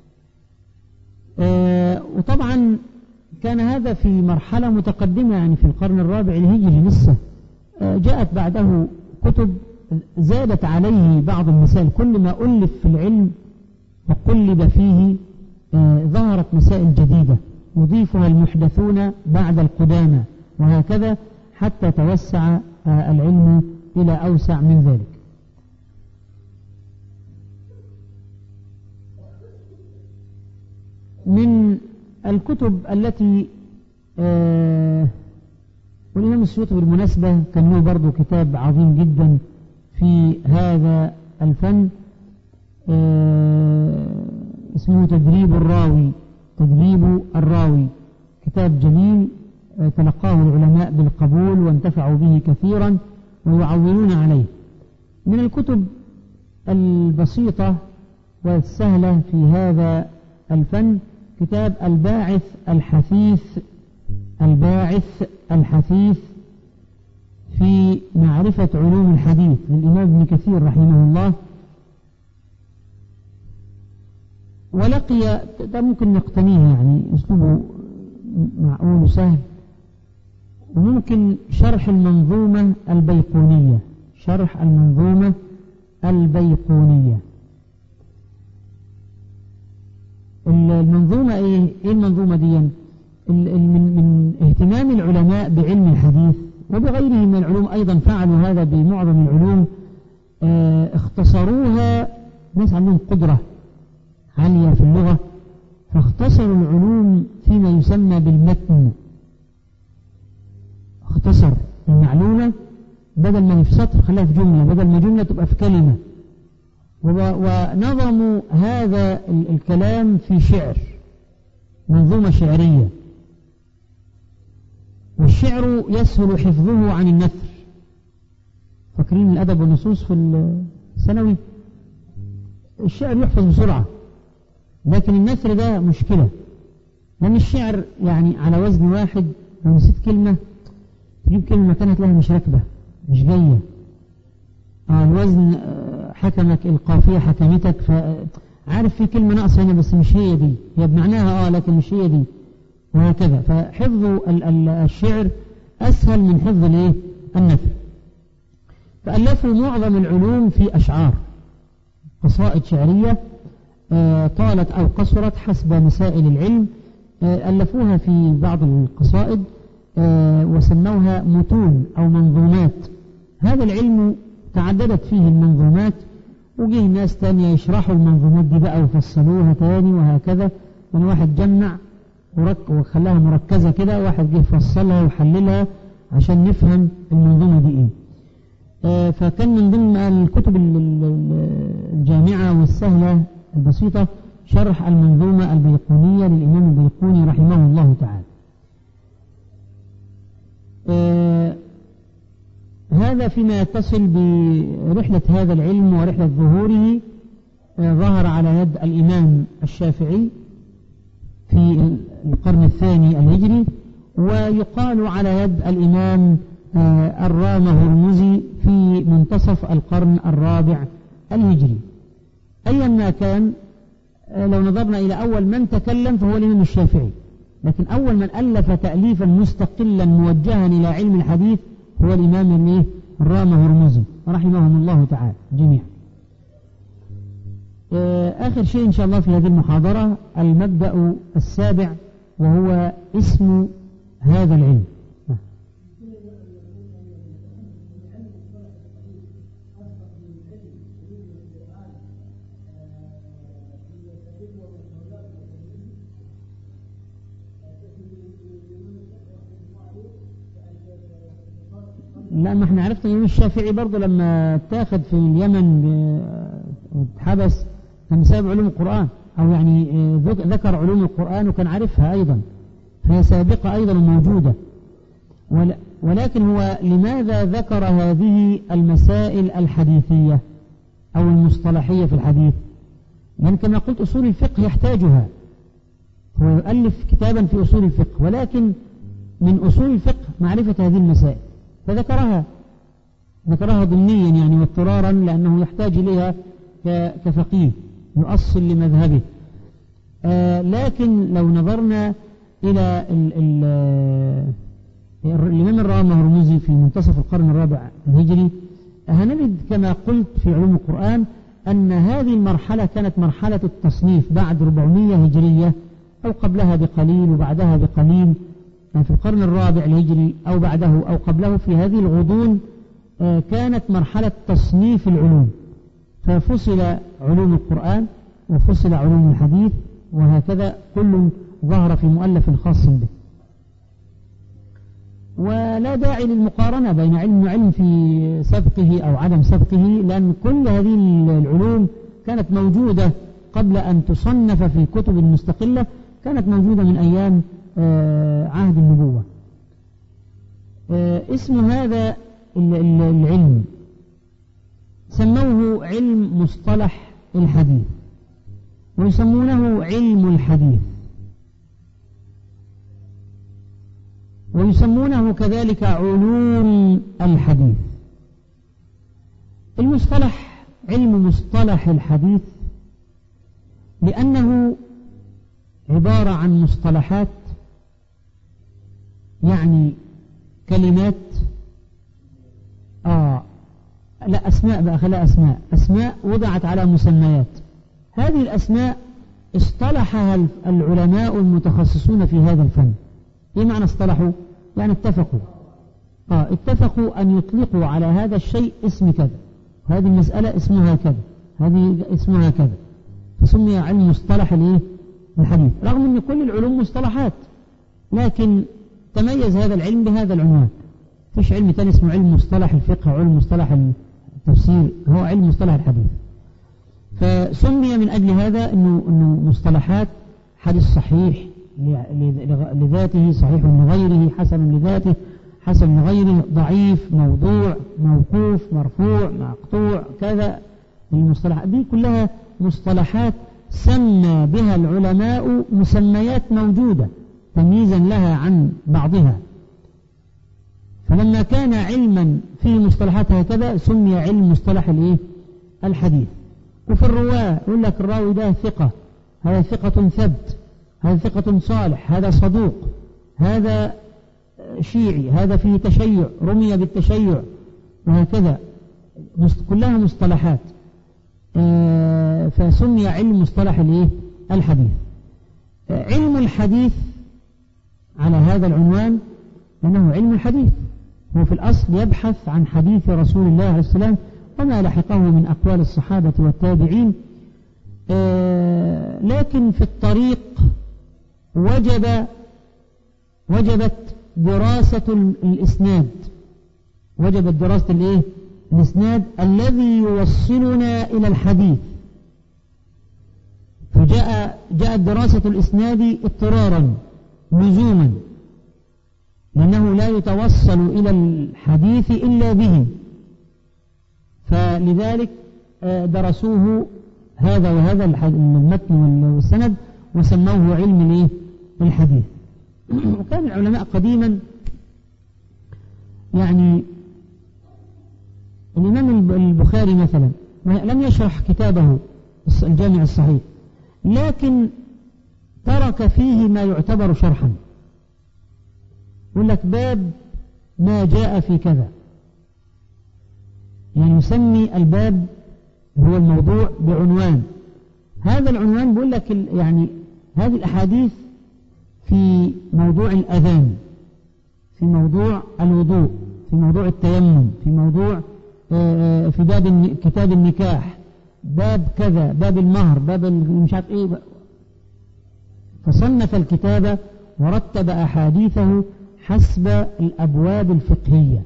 آه وطبعا كان هذا في مرحلة متقدمة يعني في القرن الرابع الهجري لسه آه جاءت بعده كتب زادت عليه بعض المسائل كل ما ألف في العلم وقلب فيه آه ظهرت مسائل جديدة يضيفها المحدثون بعد القدامى وهكذا حتى توسع آه العلم إلى أوسع من ذلك من الكتب التي آه والإمام السيوطي بالمناسبة كان له برضه كتاب عظيم جدا في هذا الفن آه اسمه تدريب الراوي تدريب الراوي كتاب جميل آه تلقاه العلماء بالقبول وانتفعوا به كثيرا ويعولون عليه من الكتب البسيطة والسهلة في هذا الفن كتاب الباعث الحثيث الباعث الحثيث في معرفة علوم الحديث للإمام ابن كثير رحمه الله ولقي ده ممكن نقتنيه يعني أسلوبه معقول وسهل وممكن شرح المنظومة البيقونية شرح المنظومة البيقونية المنظومة ايه ايه المنظومة دي من, من اهتمام العلماء بعلم الحديث وبغيره من العلوم ايضا فعلوا هذا بمعظم العلوم اه اختصروها ناس عندهم قدرة عالية في اللغة فاختصروا العلوم فيما يسمى بالمتن اختصر المعلومة بدل ما هي في سطر خلاها في جملة بدل ما جملة تبقى في كلمة ونظموا هذا الكلام في شعر منظومة شعرية والشعر يسهل حفظه عن النثر فاكرين الأدب والنصوص في الثانوي الشعر يحفظ بسرعة لكن النثر ده مشكلة لأن الشعر يعني على وزن واحد لو نسيت كلمة تجيب كلمة مكانها تلاقيها مش راكبة مش جاية آه الوزن آه حكمك القافية حكمتك فعارف في كلمة ناقصة هنا بس مش هي دي هي بمعناها اه لكن مش هي دي وهكذا فحفظ ال ال الشعر أسهل من حفظ الايه النثر فألفوا معظم العلوم في أشعار قصائد شعرية آه طالت أو قصرت حسب مسائل العلم آه ألفوها في بعض القصائد وسموها متون أو منظومات هذا العلم تعددت فيه المنظومات وجه ناس تانية يشرحوا المنظومات دي بقى ويفصلوها تاني وهكذا يعني واحد جمع ورك وخلاها مركزة كده واحد جه فصلها وحللها عشان نفهم المنظومة دي ايه آه فكان من ضمن الكتب الجامعة والسهلة البسيطة شرح المنظومة البيقونية للإمام البيقوني رحمه الله تعالى آه هذا فيما يتصل برحلة هذا العلم ورحلة ظهوره آه ظهر على يد الإمام الشافعي في القرن الثاني الهجري ويقال على يد الإمام آه الرام هرمزي في منتصف القرن الرابع الهجري أيا ما كان لو نظرنا إلى أول من تكلم فهو الإمام الشافعي لكن أول من ألف تأليفا مستقلا موجها إلى علم الحديث هو الإمام الرام هرمزي رحمهم الله تعالى جميعا آخر شيء إن شاء الله في هذه المحاضرة المبدأ السابع وهو اسم هذا العلم لا ما احنا عرفنا الإمام الشافعي برضه لما اتاخد في اليمن واتحبس كان بسبب علوم القرآن أو يعني ذكر علوم القرآن وكان عارفها أيضا فهي سابقة أيضا وموجودة ولكن هو لماذا ذكر هذه المسائل الحديثية أو المصطلحية في الحديث لأن كما قلت أصول الفقه يحتاجها هو يؤلف كتابا في أصول الفقه ولكن من أصول الفقه معرفة هذه المسائل فذكرها ذكرها ضمنيا يعني واضطرارا لأنه يحتاج إليها كفقيه يؤصل لمذهبه آه لكن لو نظرنا إلى ال ال الإمام الرام هرمزي في منتصف القرن الرابع الهجري هنجد كما قلت في علوم القرآن أن هذه المرحلة كانت مرحلة التصنيف بعد 400 هجرية أو قبلها بقليل وبعدها بقليل يعني في القرن الرابع الهجري أو بعده أو قبله في هذه الغضون آه، كانت مرحلة تصنيف العلوم ففصل علوم القرآن وفصل علوم الحديث وهكذا كل ظهر في مؤلف خاص به ولا داعي للمقارنة بين علم وعلم في سبقه أو عدم سبقه لأن كل هذه العلوم كانت موجودة قبل أن تصنف في كتب مستقلة كانت موجودة من أيام آه، عهد النبوة آه، اسم هذا العلم سموه علم مصطلح الحديث ويسمونه علم الحديث ويسمونه كذلك علوم الحديث المصطلح علم مصطلح الحديث لأنه عبارة عن مصطلحات يعني كلمات آه لا أسماء بقى خلا أسماء أسماء وضعت على مسميات هذه الأسماء اصطلحها العلماء المتخصصون في هذا الفن ايه معنى اصطلحوا يعني اتفقوا آه اتفقوا أن يطلقوا على هذا الشيء اسم كذا هذه المسألة اسمها كذا هذه اسمها كذا فسمي علم مصطلح الايه الحديث رغم ان كل العلوم مصطلحات لكن تميز هذا العلم بهذا العنوان فيش علم ثاني اسمه علم مصطلح الفقه وعلم مصطلح التفسير هو علم مصطلح الحديث فسمي من أجل هذا أنه, إنه مصطلحات حديث صحيح لذاته صحيح لغيره حسن لذاته حسن لغيره ضعيف موضوع موقوف مرفوع مقطوع كذا المصطلحات دي كلها مصطلحات سمى بها العلماء مسميات موجودة تمييزا لها عن بعضها فلما كان علما فيه مصطلحات هكذا سمي علم مصطلح الايه الحديث وفي الرواة يقول لك الراوي ده ثقة هذا ثقة ثبت هذا ثقة صالح هذا صدوق هذا شيعي هذا فيه تشيع رمي بالتشيع وهكذا كلها مصطلحات آه، فسمي علم مصطلح الايه الحديث آه، علم الحديث على هذا العنوان لأنه علم الحديث هو في الأصل يبحث عن حديث رسول الله عليه السلام وما لحقه من أقوال الصحابة والتابعين آه، لكن في الطريق وجب وجبت دراسة الإسناد وجبت دراسة الإيه؟ الإسناد الذي يوصلنا إلى الحديث فجاء جاءت دراسة الإسناد اضطرارا لزوما لأنه لا يتوصل إلى الحديث إلا به فلذلك آه، درسوه هذا وهذا المتن والسند وسموه علم الايه الحديث وكان العلماء قديما يعني الإمام البخاري مثلا لم يشرح كتابه الجامع الصحيح لكن ترك فيه ما يعتبر شرحا يقول لك باب ما جاء في كذا يعني يسمي الباب هو الموضوع بعنوان هذا العنوان بيقول لك يعني هذه الأحاديث في موضوع الأذان في موضوع الوضوء في موضوع التيمم في موضوع آه، آه، في باب كتاب النكاح باب كذا باب المهر باب مش عارف ايه فصنف الكتاب ورتب أحاديثه حسب الأبواب الفقهية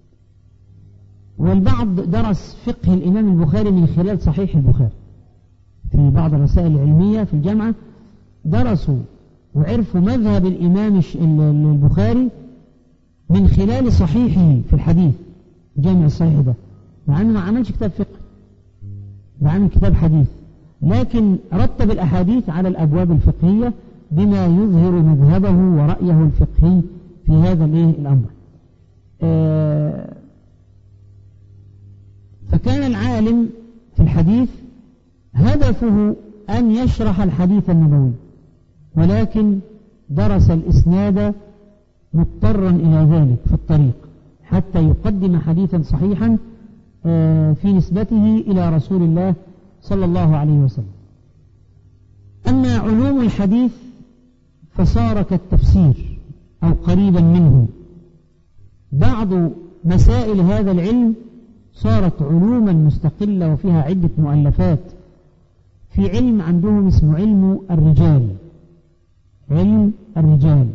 والبعض درس فقه الإمام البخاري من خلال صحيح البخاري في بعض الرسائل العلمية في الجامعة درسوا وعرفوا مذهب الإمام البخاري من خلال صحيحه في الحديث جامع الصحيح ده مع أنه ما عملش كتاب فقه ده عمل كتاب حديث لكن رتب الأحاديث على الأبواب الفقهية بما يظهر مذهبه ورأيه الفقهي في هذا الأمر آه، فكان العالم في الحديث هدفه أن يشرح الحديث النبوي ولكن درس الإسناد مضطرا إلى ذلك في الطريق حتى يقدم حديثا صحيحا آه، في نسبته إلى رسول الله صلى الله عليه وسلم أما علوم الحديث فصار كالتفسير أو قريبا منه بعض مسائل هذا العلم صارت علوما مستقلة وفيها عدة مؤلفات في علم عندهم اسمه علم الرجال علم الرجال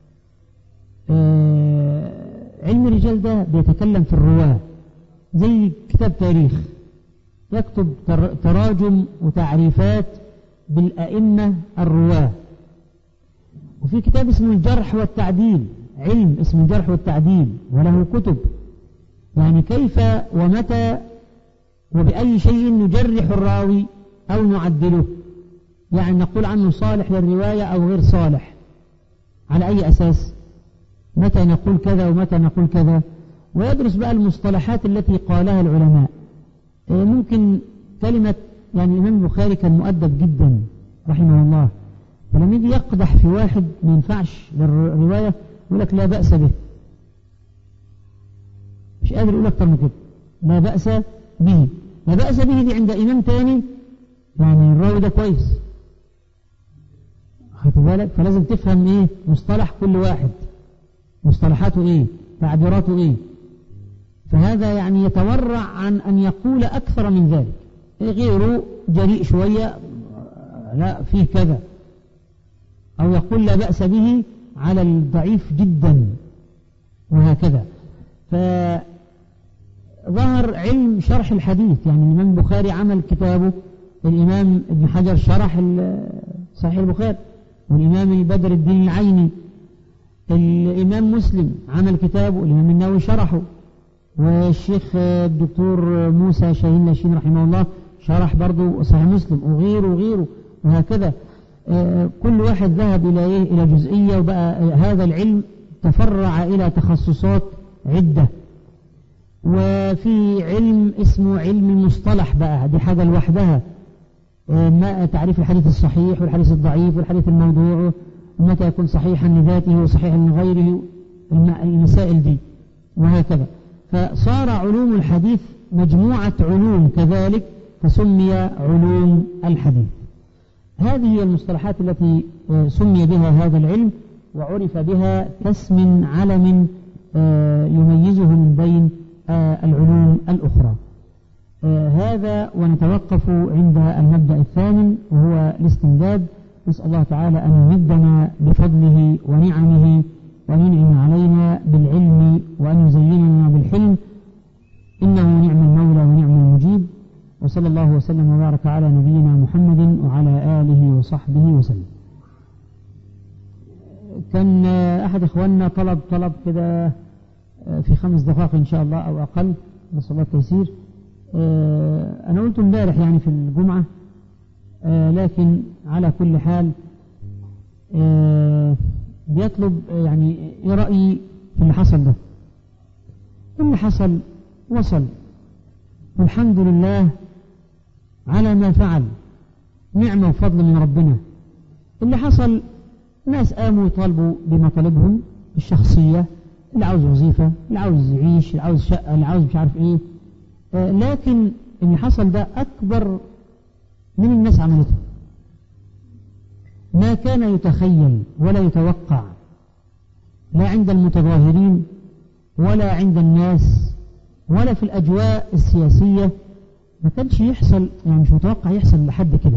آه علم الرجال ده بيتكلم في الرواة زي كتاب تاريخ يكتب تراجم وتعريفات بالأئمة الرواة وفي كتاب اسمه الجرح والتعديل علم اسمه الجرح والتعديل وله كتب يعني كيف ومتى وبأي شيء نجرح الراوي أو نعدله يعني نقول عنه صالح للرواية أو غير صالح على أي أساس متى نقول كذا ومتى نقول كذا ويدرس بقى المصطلحات التي قالها العلماء إيه، ممكن كلمة يعني الإمام البخاري كان مؤدب جدا رحمه الله فلما يجي يقدح في واحد ما ينفعش للرواية يقول لك لا بأس به مش قادر يقول أكتر من كده لا بأس به لا بأس به دي عند إمام تاني يعني الراوي ده كويس خدت بالك فلازم تفهم ايه مصطلح كل واحد مصطلحاته ايه تعبيراته ايه فهذا يعني يتورع عن أن يقول أكثر من ذلك غيره جريء شوية لا فيه كذا أو يقول لا بأس به على الضعيف جدا وهكذا فظهر علم شرح الحديث يعني الإمام البخاري عمل كتابه الإمام ابن حجر شرح صحيح البخاري والإمام بدر الدين العيني الإمام مسلم عمل كتابه الإمام النووي شرحه والشيخ الدكتور موسى شاهين لاشين رحمه الله شرح برضه صحيح مسلم وغيره وغيره وهكذا آه، كل واحد ذهب إلى إيه إلى جزئية وبقى هذا العلم تفرع إلى تخصصات عدة وفي علم اسمه علم المصطلح بقى دي حاجة لوحدها آه، ما تعريف الحديث الصحيح والحديث الضعيف والحديث الموضوع متى يكون صحيحا لذاته وصحيحا لغيره المسائل دي وهكذا فصار علوم الحديث مجموعة علوم كذلك فسمي علوم الحديث هذه هي المصطلحات التي آه، سمي بها هذا العلم وعرف بها كاسم علم آه، يميزه من بين آه، العلوم الأخرى هذا ونتوقف عند المبدأ الثامن وهو الاستمداد نسأل الله تعالى أن يمدنا بفضله ونعمه وأن ينعم علينا بالعلم وأن يزيننا بالحلم إنه نعم المولى ونعم المجيب وصلى الله وسلم وبارك على نبينا محمد وعلى آله وصحبه وسلم كان أحد إخواننا طلب طلب كده آه، في خمس دقائق إن شاء الله أو أقل نسأل الله التيسير آه، أنا قلت امبارح يعني في الجمعة آه، لكن على كل حال بيطلب يعني ايه رأيي في اللي حصل ده اللي حصل وصل والحمد لله على ما فعل نعمة وفضل من ربنا اللي حصل ناس قاموا يطالبوا بمطالبهم الشخصية اللي عاوز وظيفة اللي عاوز يعيش اللي عاوز شقة اللي عاوز مش عارف ايه آه لكن اللي حصل ده أكبر من الناس عملته ما كان يتخيل ولا يتوقع لا عند المتظاهرين ولا عند الناس ولا في الأجواء السياسية ما كانش يحصل يعني مش متوقع يحصل لحد كده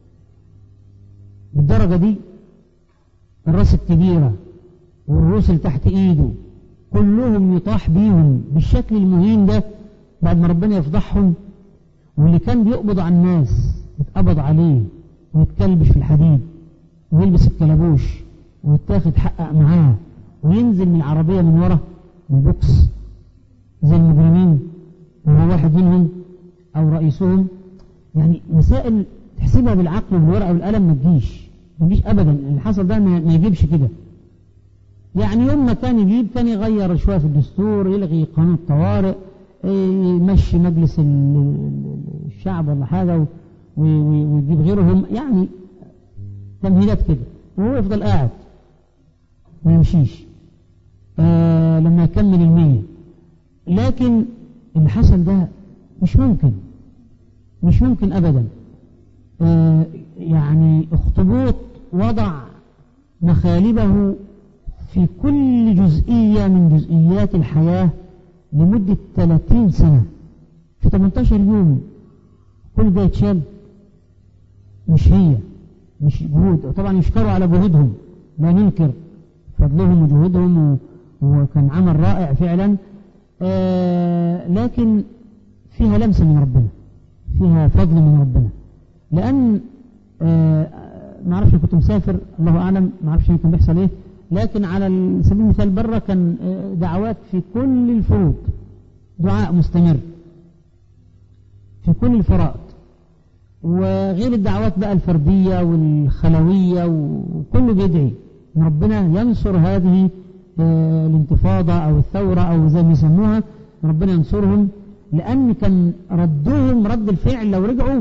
بالدرجة دي الراس الكبيرة والروس اللي تحت ايده كلهم يطاح بيهم بالشكل المهين ده بعد ما ربنا يفضحهم واللي كان بيقبض على الناس يتقبض عليه ويتكلبش في الحديد ويلبس الكلبوش ويتاخد حقق معاه وينزل من العربية من ورا البوكس زي المجرمين وهو واحد منهم أو رئيسهم يعني مسائل تحسبها بالعقل والورقة والقلم ما تجيش ما تجيش أبدا اللي حصل ده ما يجيبش كده يعني يوم ما كان يجيب كان يغير شوية في الدستور يلغي قانون الطوارئ يمشي مجلس الشعب ولا حاجة ويجيب غيرهم يعني تمهيدات كده وهو يفضل قاعد ما يمشيش آه لما يكمل المية لكن اللي حصل ده مش ممكن مش ممكن أبدا آه يعني اخطبوط وضع مخالبه في كل جزئية من جزئيات الحياة لمدة 30 سنة في 18 يوم كل ده يتشال مش هي مش جهود طبعا يشكروا على جهودهم لا ننكر فضلهم وجهودهم وكان عمل رائع فعلا آه لكن فيها لمسة من ربنا فيها فضل من ربنا لأن آه ما اعرفش كنت مسافر الله أعلم ما اعرفش كان بيحصل إيه لكن على سبيل المثال برة كان دعوات في كل الفروض دعاء مستمر في كل الفرائض وغير الدعوات بقى الفردية والخلوية وكله بيدعي ان ربنا ينصر هذه الانتفاضة أو الثورة أو زي ما يسموها ربنا ينصرهم لأن كان ردهم رد الفعل لو رجعوا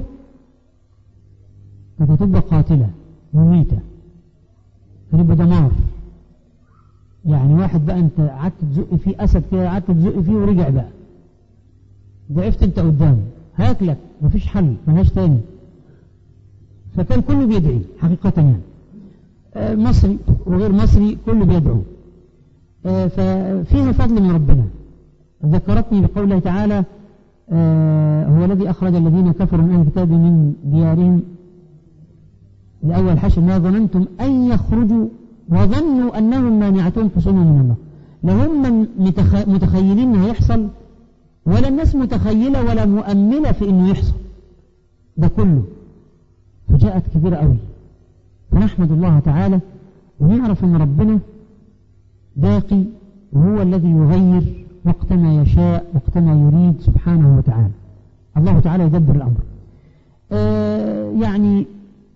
كانت هتبقى قاتلة مميتة هتبقى دمار يعني واحد بقى انت قعدت تزق فيه اسد كده قعدت تزق فيه ورجع بقى ضعفت انت قدامه هاكلك مفيش حل ملهاش تاني فكان كله بيدعي حقيقة يعني آه مصري وغير مصري كله بيدعو آه ففيها فضل من ربنا ذكرتني بقوله تعالى آه هو الذي أخرج الذين كفروا من أهل الكتاب من ديارهم لأول حشر ما ظننتم أن يخرجوا وظنوا أنهم مانعتهم حصولهم من الله لهم من متخيلين انه هيحصل ولا الناس متخيلة ولا مؤملة في انه يحصل ده كله فجاءت كبيرة قوي فنحمد الله تعالى ونعرف ان ربنا باقي وهو الذي يغير وقتما يشاء وقتما يريد سبحانه وتعالى الله تعالى يدبر الأمر آه يعني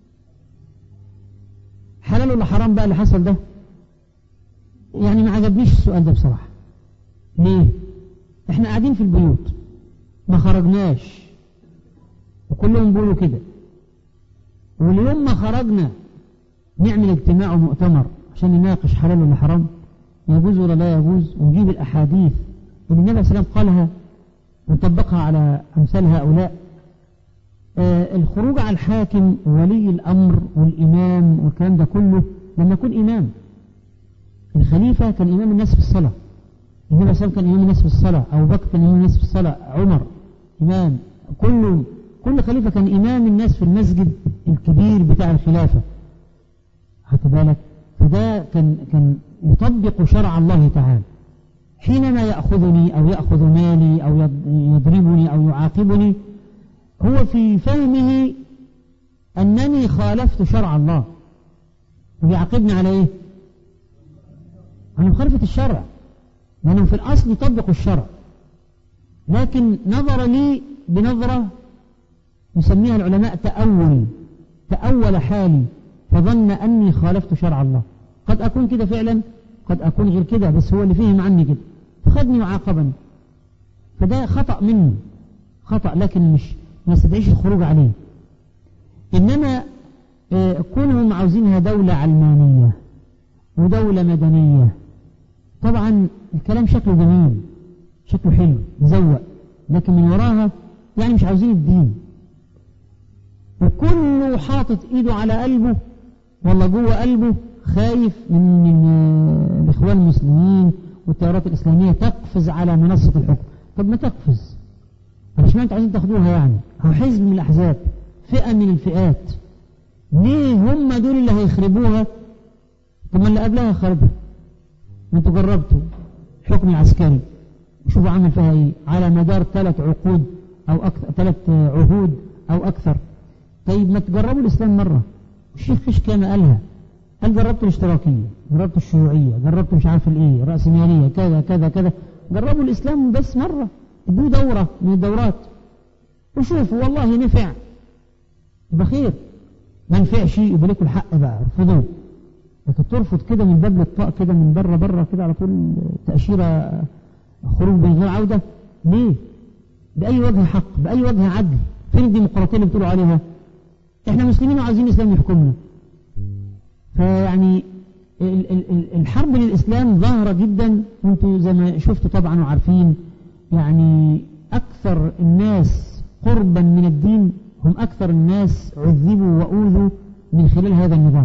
حلال ولا حرام بقى اللي حصل ده يعني ما عجبنيش السؤال ده بصراحة ليه احنا قاعدين في البيوت ما خرجناش وكلهم بيقولوا كده واليوم ما خرجنا نعمل اجتماع ومؤتمر عشان نناقش حلال ولا حرام يجوز ولا لا يجوز ونجيب الأحاديث اللي النبي صلى الله عليه وسلم قالها ونطبقها على أمثال هؤلاء آه الخروج على الحاكم ولي الأمر والإمام والكلام ده كله لما يكون إمام الخليفة كان إمام الناس في الصلاة النبي صلى الله عليه وسلم كان إمام الناس في الصلاة أبو بكر كان إمام الناس في الصلاة عمر إمام كل كل خليفة كان إمام الناس في المسجد الكبير بتاع الخلافة خدت بالك فده كان كان يطبق شرع الله تعالى حينما يأخذني أو يأخذ مالي أو يضربني أو يعاقبني هو في فهمه أنني خالفت شرع الله وبيعاقبني على إيه؟ على مخالفة الشرع لأنه في الأصل يطبق الشرع لكن نظر لي بنظرة يسميها العلماء تأول تأول حالي فظن أني خالفت شرع الله قد أكون كده فعلا قد أكون غير كده بس هو اللي فهم عني كده فخدني وعاقبني فده خطأ مني خطأ لكن مش ما يستدعيش الخروج عليه إنما كونهم عاوزينها دولة علمانية ودولة مدنية طبعا الكلام شكله جميل شكله حلو مزوق لكن من وراها يعني مش عاوزين الدين وكله حاطط ايده على قلبه والله جوه قلبه خايف من الاخوان المسلمين والتيارات الاسلاميه تقفز على منصه الحكم طب ما تقفز مش ما انتوا عايزين تاخدوها يعني هو حزب من الاحزاب فئه من الفئات ليه هم دول اللي هيخربوها طب ما اللي قبلها خربها انتوا جربتوا الحكم العسكري شوفوا عمل فيها ايه على مدار ثلاث عقود او اكثر ثلاث عهود او اكثر طيب ما تجربوا الاسلام مره الشيخ فيش كما قالها هل جربت الاشتراكية جربت الشيوعية جربت مش عارف الايه الرأسمالية كذا كذا كذا جربوا الإسلام بس مرة ادوا دورة من الدورات وشوفوا والله نفع بخير ما نفعش يبقى لكم الحق بقى ارفضوه لكن ترفض كده من باب للطاق كده من بره بره كده على طول تأشيرة خروج من غير عودة ليه؟ بأي وجه حق بأي وجه عدل فين الديمقراطية اللي بتقولوا عليها احنا مسلمين وعايزين الإسلام يحكمنا فيعني الحرب للإسلام ظاهرة جدا وانتوا زي ما شفتوا طبعا وعارفين يعني أكثر الناس قربا من الدين هم أكثر الناس عذبوا وأوذوا من خلال هذا النظام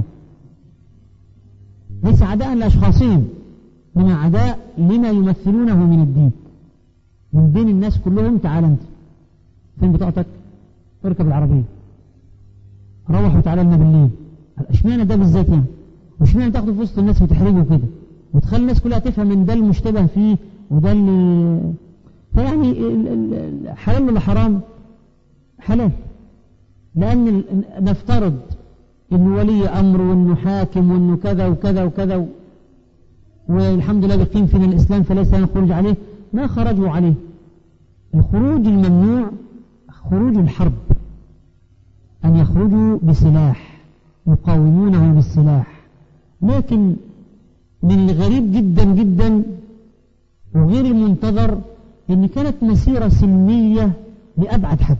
ليس عداء لأشخاصهم من عداء لما يمثلونه من الدين من بين الناس كلهم تعال انت فين بطاقتك اركب العربية روح وتعالى لنا بالليل اشمعنى ده بالذات يعني واشمعنى تاخده في وسط الناس وتحرجه كده وتخلي الناس كلها تفهم ان ده المشتبه فيه وده اللي فيعني حلال ولا حرام حلال لأن نفترض انه ولي امر وانه حاكم وانه كذا وكذا وكذا والحمد لله بيقيم فينا الاسلام فليس لنا خروج عليه ما خرجوا عليه الخروج الممنوع خروج الحرب ان يخرجوا بسلاح يقاومونه بالسلاح لكن من الغريب جدا جدا وغير المنتظر ان كانت مسيرة سلمية لأبعد حد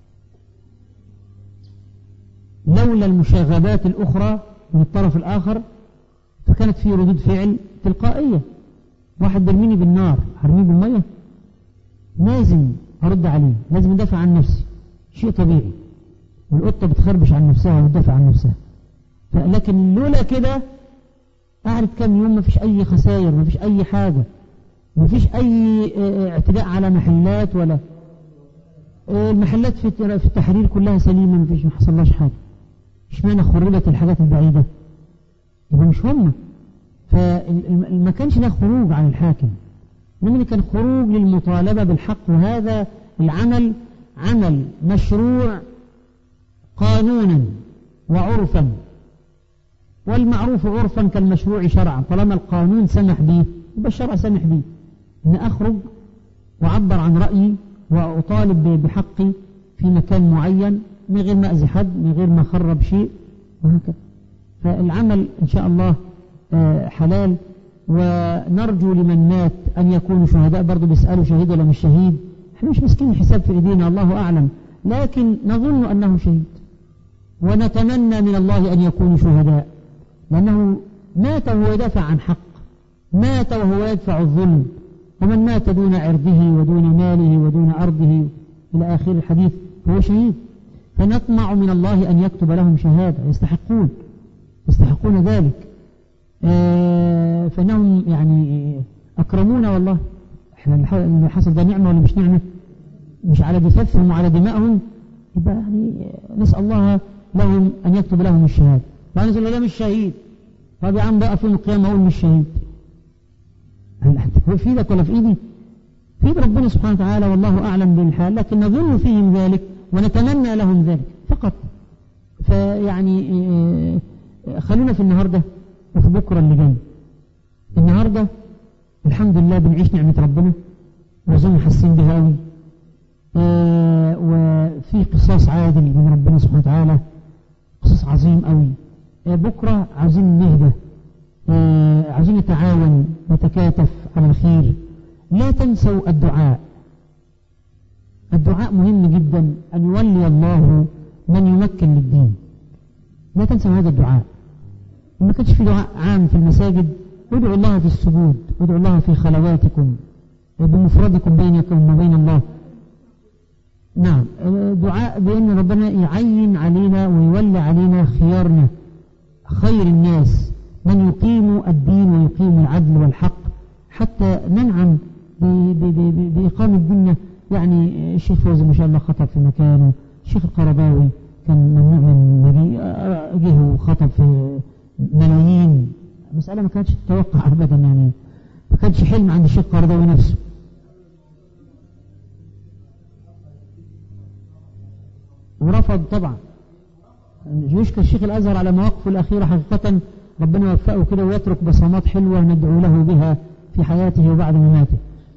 لولا المشاغبات الأخرى من الطرف الآخر فكانت في ردود فعل تلقائية واحد برميني بالنار هرميه بالمية لازم أرد عليه لازم أدافع عن نفسي شيء طبيعي والقطة بتخربش عن نفسها وتدافع عن نفسها لكن لولا كده قعدت كام يوم ما فيش أي خسائر ما فيش أي حاجة ما فيش أي اعتداء على محلات ولا المحلات في التحرير كلها سليمة ما فيش ما حصلهاش حاجة اشمعنى خربت الحاجات البعيدة يبقى مش هم فما كانش ده خروج عن الحاكم إنما كان خروج للمطالبة بالحق وهذا العمل عمل مشروع قانونا وعرفا والمعروف عرفا كالمشروع شرعا طالما القانون سمح به يبقى الشرع سمح به ان اخرج واعبر عن رايي واطالب بحقي في مكان معين من غير ما اذي حد من غير ما اخرب شيء وهكذا فالعمل ان شاء الله حلال ونرجو لمن مات ان يكونوا شهداء برضه بيسالوا شهيد ولا مش شهيد احنا مش مسكين حساب في ايدينا الله اعلم لكن نظن انه شهيد ونتمنى من الله ان يكونوا شهداء لانه مات وهو يدافع عن حق مات وهو يدفع الظلم ومن مات دون عرضه ودون ماله ودون أرضه إلى آخر الحديث فهو شهيد فنطمع من الله أن يكتب لهم شهادة يستحقون يستحقون ذلك آه فإنهم يعني أكرمونا والله احنا اللي حصل ده نعمة ولا مش نعمة مش على جثثهم وعلى دمائهم يبقى يعني نسأل الله لهم أن يكتب لهم الشهادة بعد نقول ده مش شهيد طب يا عم بقى في القيامة أقول مش شهيد هو في ايدك ولا في ايدي في ايد ربنا سبحانه وتعالى والله اعلم بالحال لكن نظن فيهم ذلك ونتمنى لهم ذلك فقط فيعني خلونا في النهارده وفي بكره اللي جاي النهارده الحمد لله بنعيش نعمه ربنا وظن حاسين بها قوي وفي قصاص عادل من ربنا سبحانه وتعالى قصاص عظيم قوي بكره عايزين نهدى آه عايزين نتعاون نتكاتف على الخير لا تنسوا الدعاء الدعاء مهم جدا أن يولي الله من يمكن للدين لا تنسوا هذا الدعاء ما كانش في دعاء عام في المساجد ادعوا الله في السجود ادعوا الله في خلواتكم بمفردكم بينكم وبين الله نعم دعاء بأن ربنا يعين علينا ويولي علينا خيارنا خير الناس من يقيم الدين ويقيم العدل والحق حتى ننعم بإقامة ديننا يعني الشيخ فوزي ما شاء الله خطب في مكانه الشيخ القرضاوي كان ممنوع من مجيء جه وخطب في ملايين مسألة ما كانتش تتوقع أبدا يعني ما كانش حلم عند الشيخ القرضاوي نفسه ورفض طبعا يشكر الشيخ الأزهر على مواقفه الأخيرة حقيقة ربنا يوفقه كده ويترك بصمات حلوة ندعو له بها في حياته وبعد مماته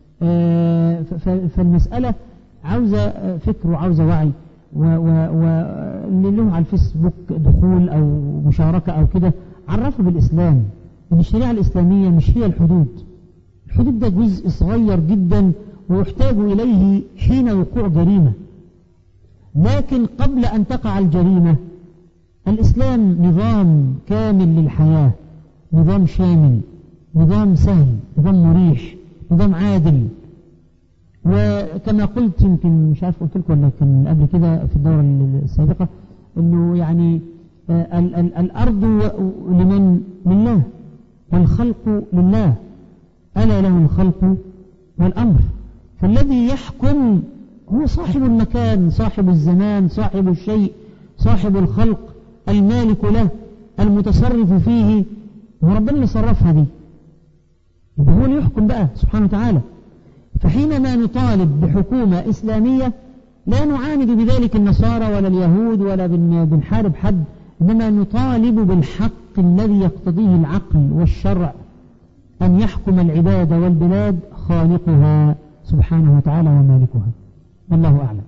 فالمسألة عاوزة فكر وعاوزة وعي واللي له على الفيسبوك دخول أو مشاركة أو كده عرفوا بالإسلام إن الشريعة الإسلامية مش هي الحدود الحدود ده جزء صغير جدا ويحتاج إليه حين وقوع جريمة لكن قبل أن تقع الجريمة الإسلام نظام كامل للحياة نظام شامل نظام سهل نظام مريح نظام عادل وكما قلت يمكن مش عارف قلت لكم ولا كان قبل كده في الدورة السابقة انه يعني ال ال الارض لمن لله والخلق لله ألا له الخلق والأمر فالذي يحكم هو صاحب المكان صاحب الزمان صاحب الشيء صاحب الخلق المالك له المتصرف فيه وربنا اللي صرفها دي يبقى هو اللي يحكم بقى سبحانه وتعالى فحينما نطالب بحكومة إسلامية لا نعاند بذلك النصارى ولا اليهود ولا بنحارب حد إنما نطالب بالحق الذي يقتضيه العقل والشرع أن يحكم العباد والبلاد خالقها سبحانه وتعالى ومالكها والله أعلم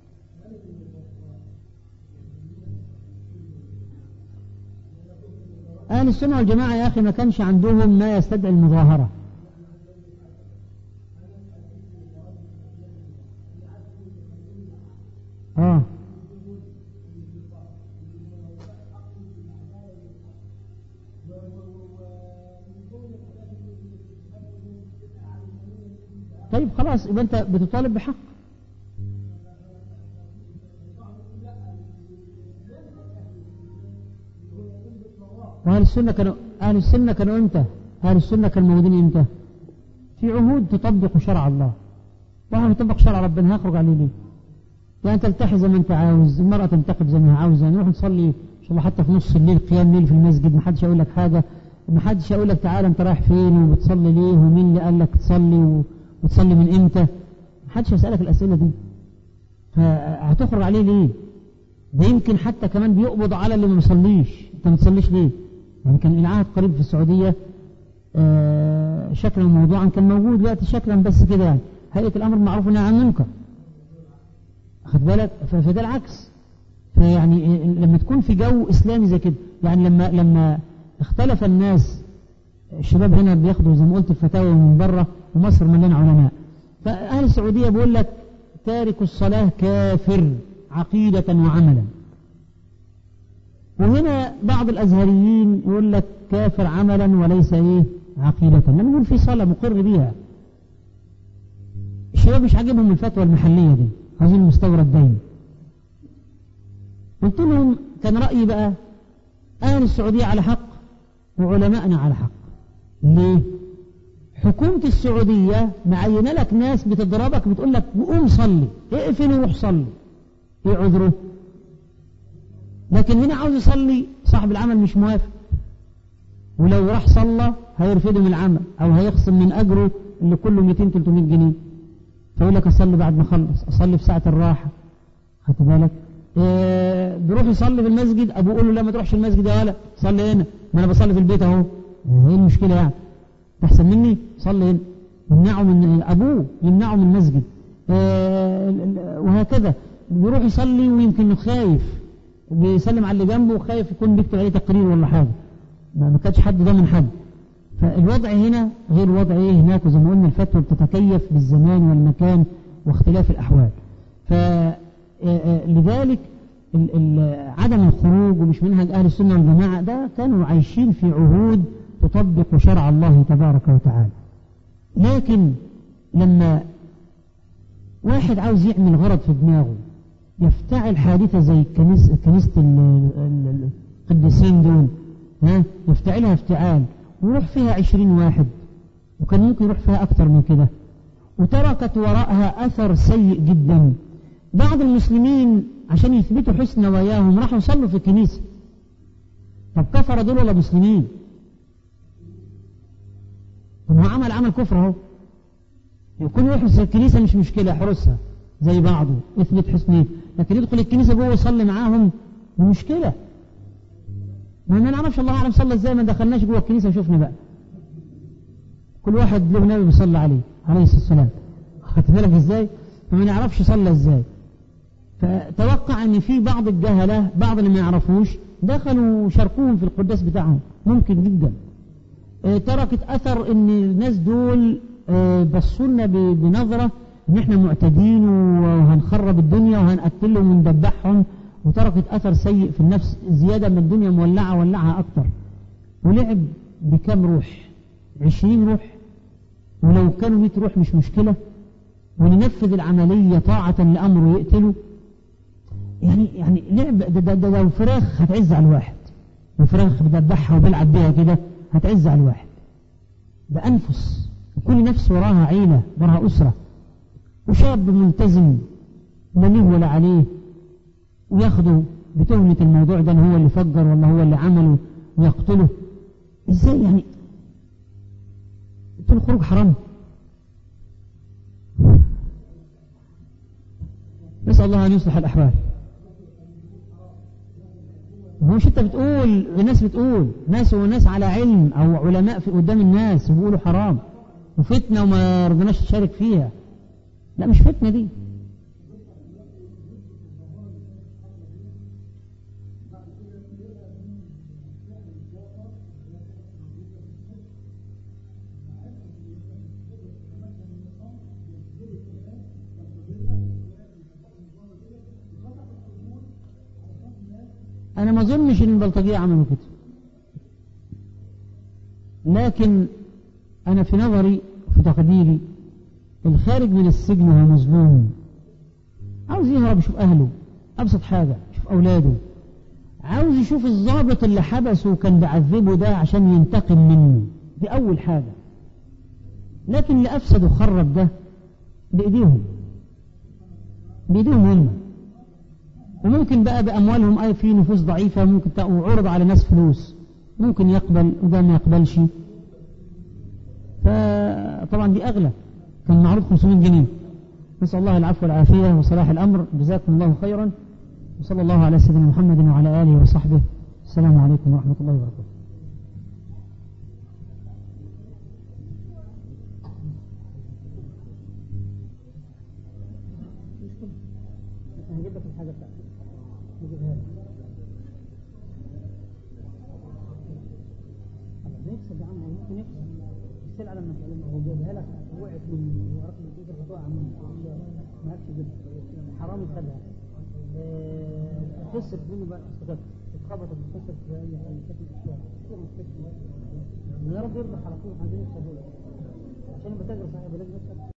أهل السنة والجماعة يا أخي ما كانش عندهم ما يستدعي المظاهرة آه طيب خلاص يبقى أنت بتطالب بحق وأهل السنة كانوا أهل السنة كانوا إمتى؟ أهل السنة كانوا موجودين إمتى؟ في عهود تطبق شرع الله واحد يطبق شرع ربنا هيخرج عليه ليه؟ يعني تلتحي زي ما أنت عاوز المرأة تنتقد زي ما هي عاوزة نروح نصلي إن شاء الله حتى في نص الليل قيام ليل في المسجد ما حدش يقول لك حاجة ما حدش يقول لك تعالى أنت رايح فين وبتصلي ليه ومين اللي قال لك تصلي و... وتصلي من إمتى؟ ما حدش يسألك الأسئلة دي فهتخرج عليه ليه؟ ده يمكن حتى كمان بيقبض على اللي ما بيصليش أنت ما تصليش ليه؟ يعني كان العهد قريب في السعودية آه شكلا وموضوعا كان موجود وقت شكلا بس كده يعني هيئة الأمر معروف إنها عن منكر خد بالك فده العكس فيعني لما تكون في جو إسلامي زي كده يعني لما لما اختلف الناس الشباب هنا بياخدوا زي ما قلت الفتاوى من بره ومصر مليانة علماء فأهل السعودية بيقول لك تارك الصلاة كافر عقيدة وعملا وهنا بعض الأزهريين يقول لك كافر عملا وليس إيه عقيدة لما يقول في صلاة مقر بيها الشباب مش عاجبهم الفتوى المحلية دي عايزين المستورد دايما قلت لهم كان رأيي بقى أهل السعودية على حق وعلمائنا على حق ليه؟ حكومة السعودية معينة لك ناس بتضربك بتقول لك قوم صلي اقفل وروح صلي ايه عذره؟ لكن هنا عاوز يصلي صاحب العمل مش موافق ولو راح صلى هيرفضه من العمل او هيخصم من اجره اللي كله 200 300 جنيه فيقول لك اصلي بعد ما اخلص اصلي في ساعه الراحه خدت بالك إيه بيروح يصلي في المسجد ابوه يقول له لا ما تروحش المسجد يا ولا صلي هنا ما انا بصلي في البيت اهو ايه المشكله يعني احسن مني صلي هنا يمنعه من ابوه يمنعه من المسجد إيه وهكذا بيروح يصلي ويمكن خايف بيسلم على اللي جنبه وخايف يكون بيكتب عليه تقرير ولا حاجه ما كانش حد ضامن حد فالوضع هنا غير الوضع ايه هناك وزي ما قلنا الفتوى بتتكيف بالزمان والمكان واختلاف الاحوال فلذلك عدم الخروج ومش منهج اهل السنه والجماعه ده كانوا عايشين في عهود تطبق شرع الله تبارك وتعالى لكن لما واحد عاوز يعمل غرض في دماغه يفتعل حادثة زي كنيسة كنيسة القديسين دول ها يفتعلها افتعال ويروح فيها عشرين واحد وكان ممكن يروح فيها أكثر من كده وتركت وراءها أثر سيء جدا بعض المسلمين عشان يثبتوا حسن نواياهم راحوا يصلوا في الكنيسة طب كفر دول ولا مسلمين طب هو عمل عمل كفر اهو يكون يحرس الكنيسة مش مشكلة يحرسها زي بعضه يثبت حسنه لكن يدخل الكنيسة جوه يصلي معاهم مشكلة ما ما نعرفش الله أعلم صلى ازاي ما دخلناش جوه الكنيسة وشفنا بقى كل واحد له نبي بيصلي عليه عليه الصلاة والسلام خدت بالك ازاي فما نعرفش صلى ازاي فتوقع ان في بعض الجهلة بعض اللي ما يعرفوش دخلوا شاركوهم في القداس بتاعهم ممكن جدا اه تركت اثر ان الناس دول اه بصوا لنا بنظرة ان احنا معتدين وهنخرب الدنيا وهنقتلهم وندبحهم وتركت اثر سيء في النفس زيادة من الدنيا مولعة ولعها اكتر ولعب بكم روح عشرين روح ولو كانوا مئة روح مش مشكلة وننفذ العملية طاعة لأمره يقتله يعني يعني لعب ده ده ده لو فراخ هتعز على الواحد وفراخ بيذبحها وبيلعب بيها كده هتعز على الواحد ده أنفس وكل نفس وراها عيلة وراها أسرة وشاب ملتزم لا ليه ولا عليه وياخده بتهمة الموضوع ده ان هو اللي فجر ولا هو اللي عمله ويقتله ازاي يعني قلت له خروج حرام نسأل الله أن يصلح الأحوال مش انت بتقول الناس بتقول ناس وناس على علم او علماء في قدام الناس بيقولوا حرام وفتنة وما رضناش نشارك فيها لا مش فتنة دي أنا ما أظنش إن البلطجية عملوا كده لكن أنا في نظري في تقديري الخارج من السجن وهو مظلوم عاوز يهرب يشوف أهله أبسط حاجة يشوف أولاده عاوز يشوف الضابط اللي حبسه وكان بيعذبه ده عشان ينتقم منه دي أول حاجة لكن اللي أفسد وخرب ده بإيديهم بإيديهم هم وممكن بقى بأموالهم أي في نفوس ضعيفة ممكن عرض على ناس فلوس ممكن يقبل وده ما يقبلش فطبعا دي أغلى كان معروض 500 جنيه نسأل الله العفو والعافية وصلاح الأمر جزاكم الله خيرا وصلى الله على سيدنا محمد وعلى آله وصحبه السلام عليكم ورحمة الله وبركاته هجيب لك الحاجة بتاعتك نجيبها لك نكسب يا عم ممكن يكسب السلعة لما لما هو جايبها لك وقعت من ورق من الكيس هتقع من ما عادش جدا حرام يخليها خسر منه بقى استفاد اتخبط خسر في اي حاجه شكل الاشياء يا رب يرضى على طول عايزين يكسبوا عشان بتاجر صاحب لازم يكسب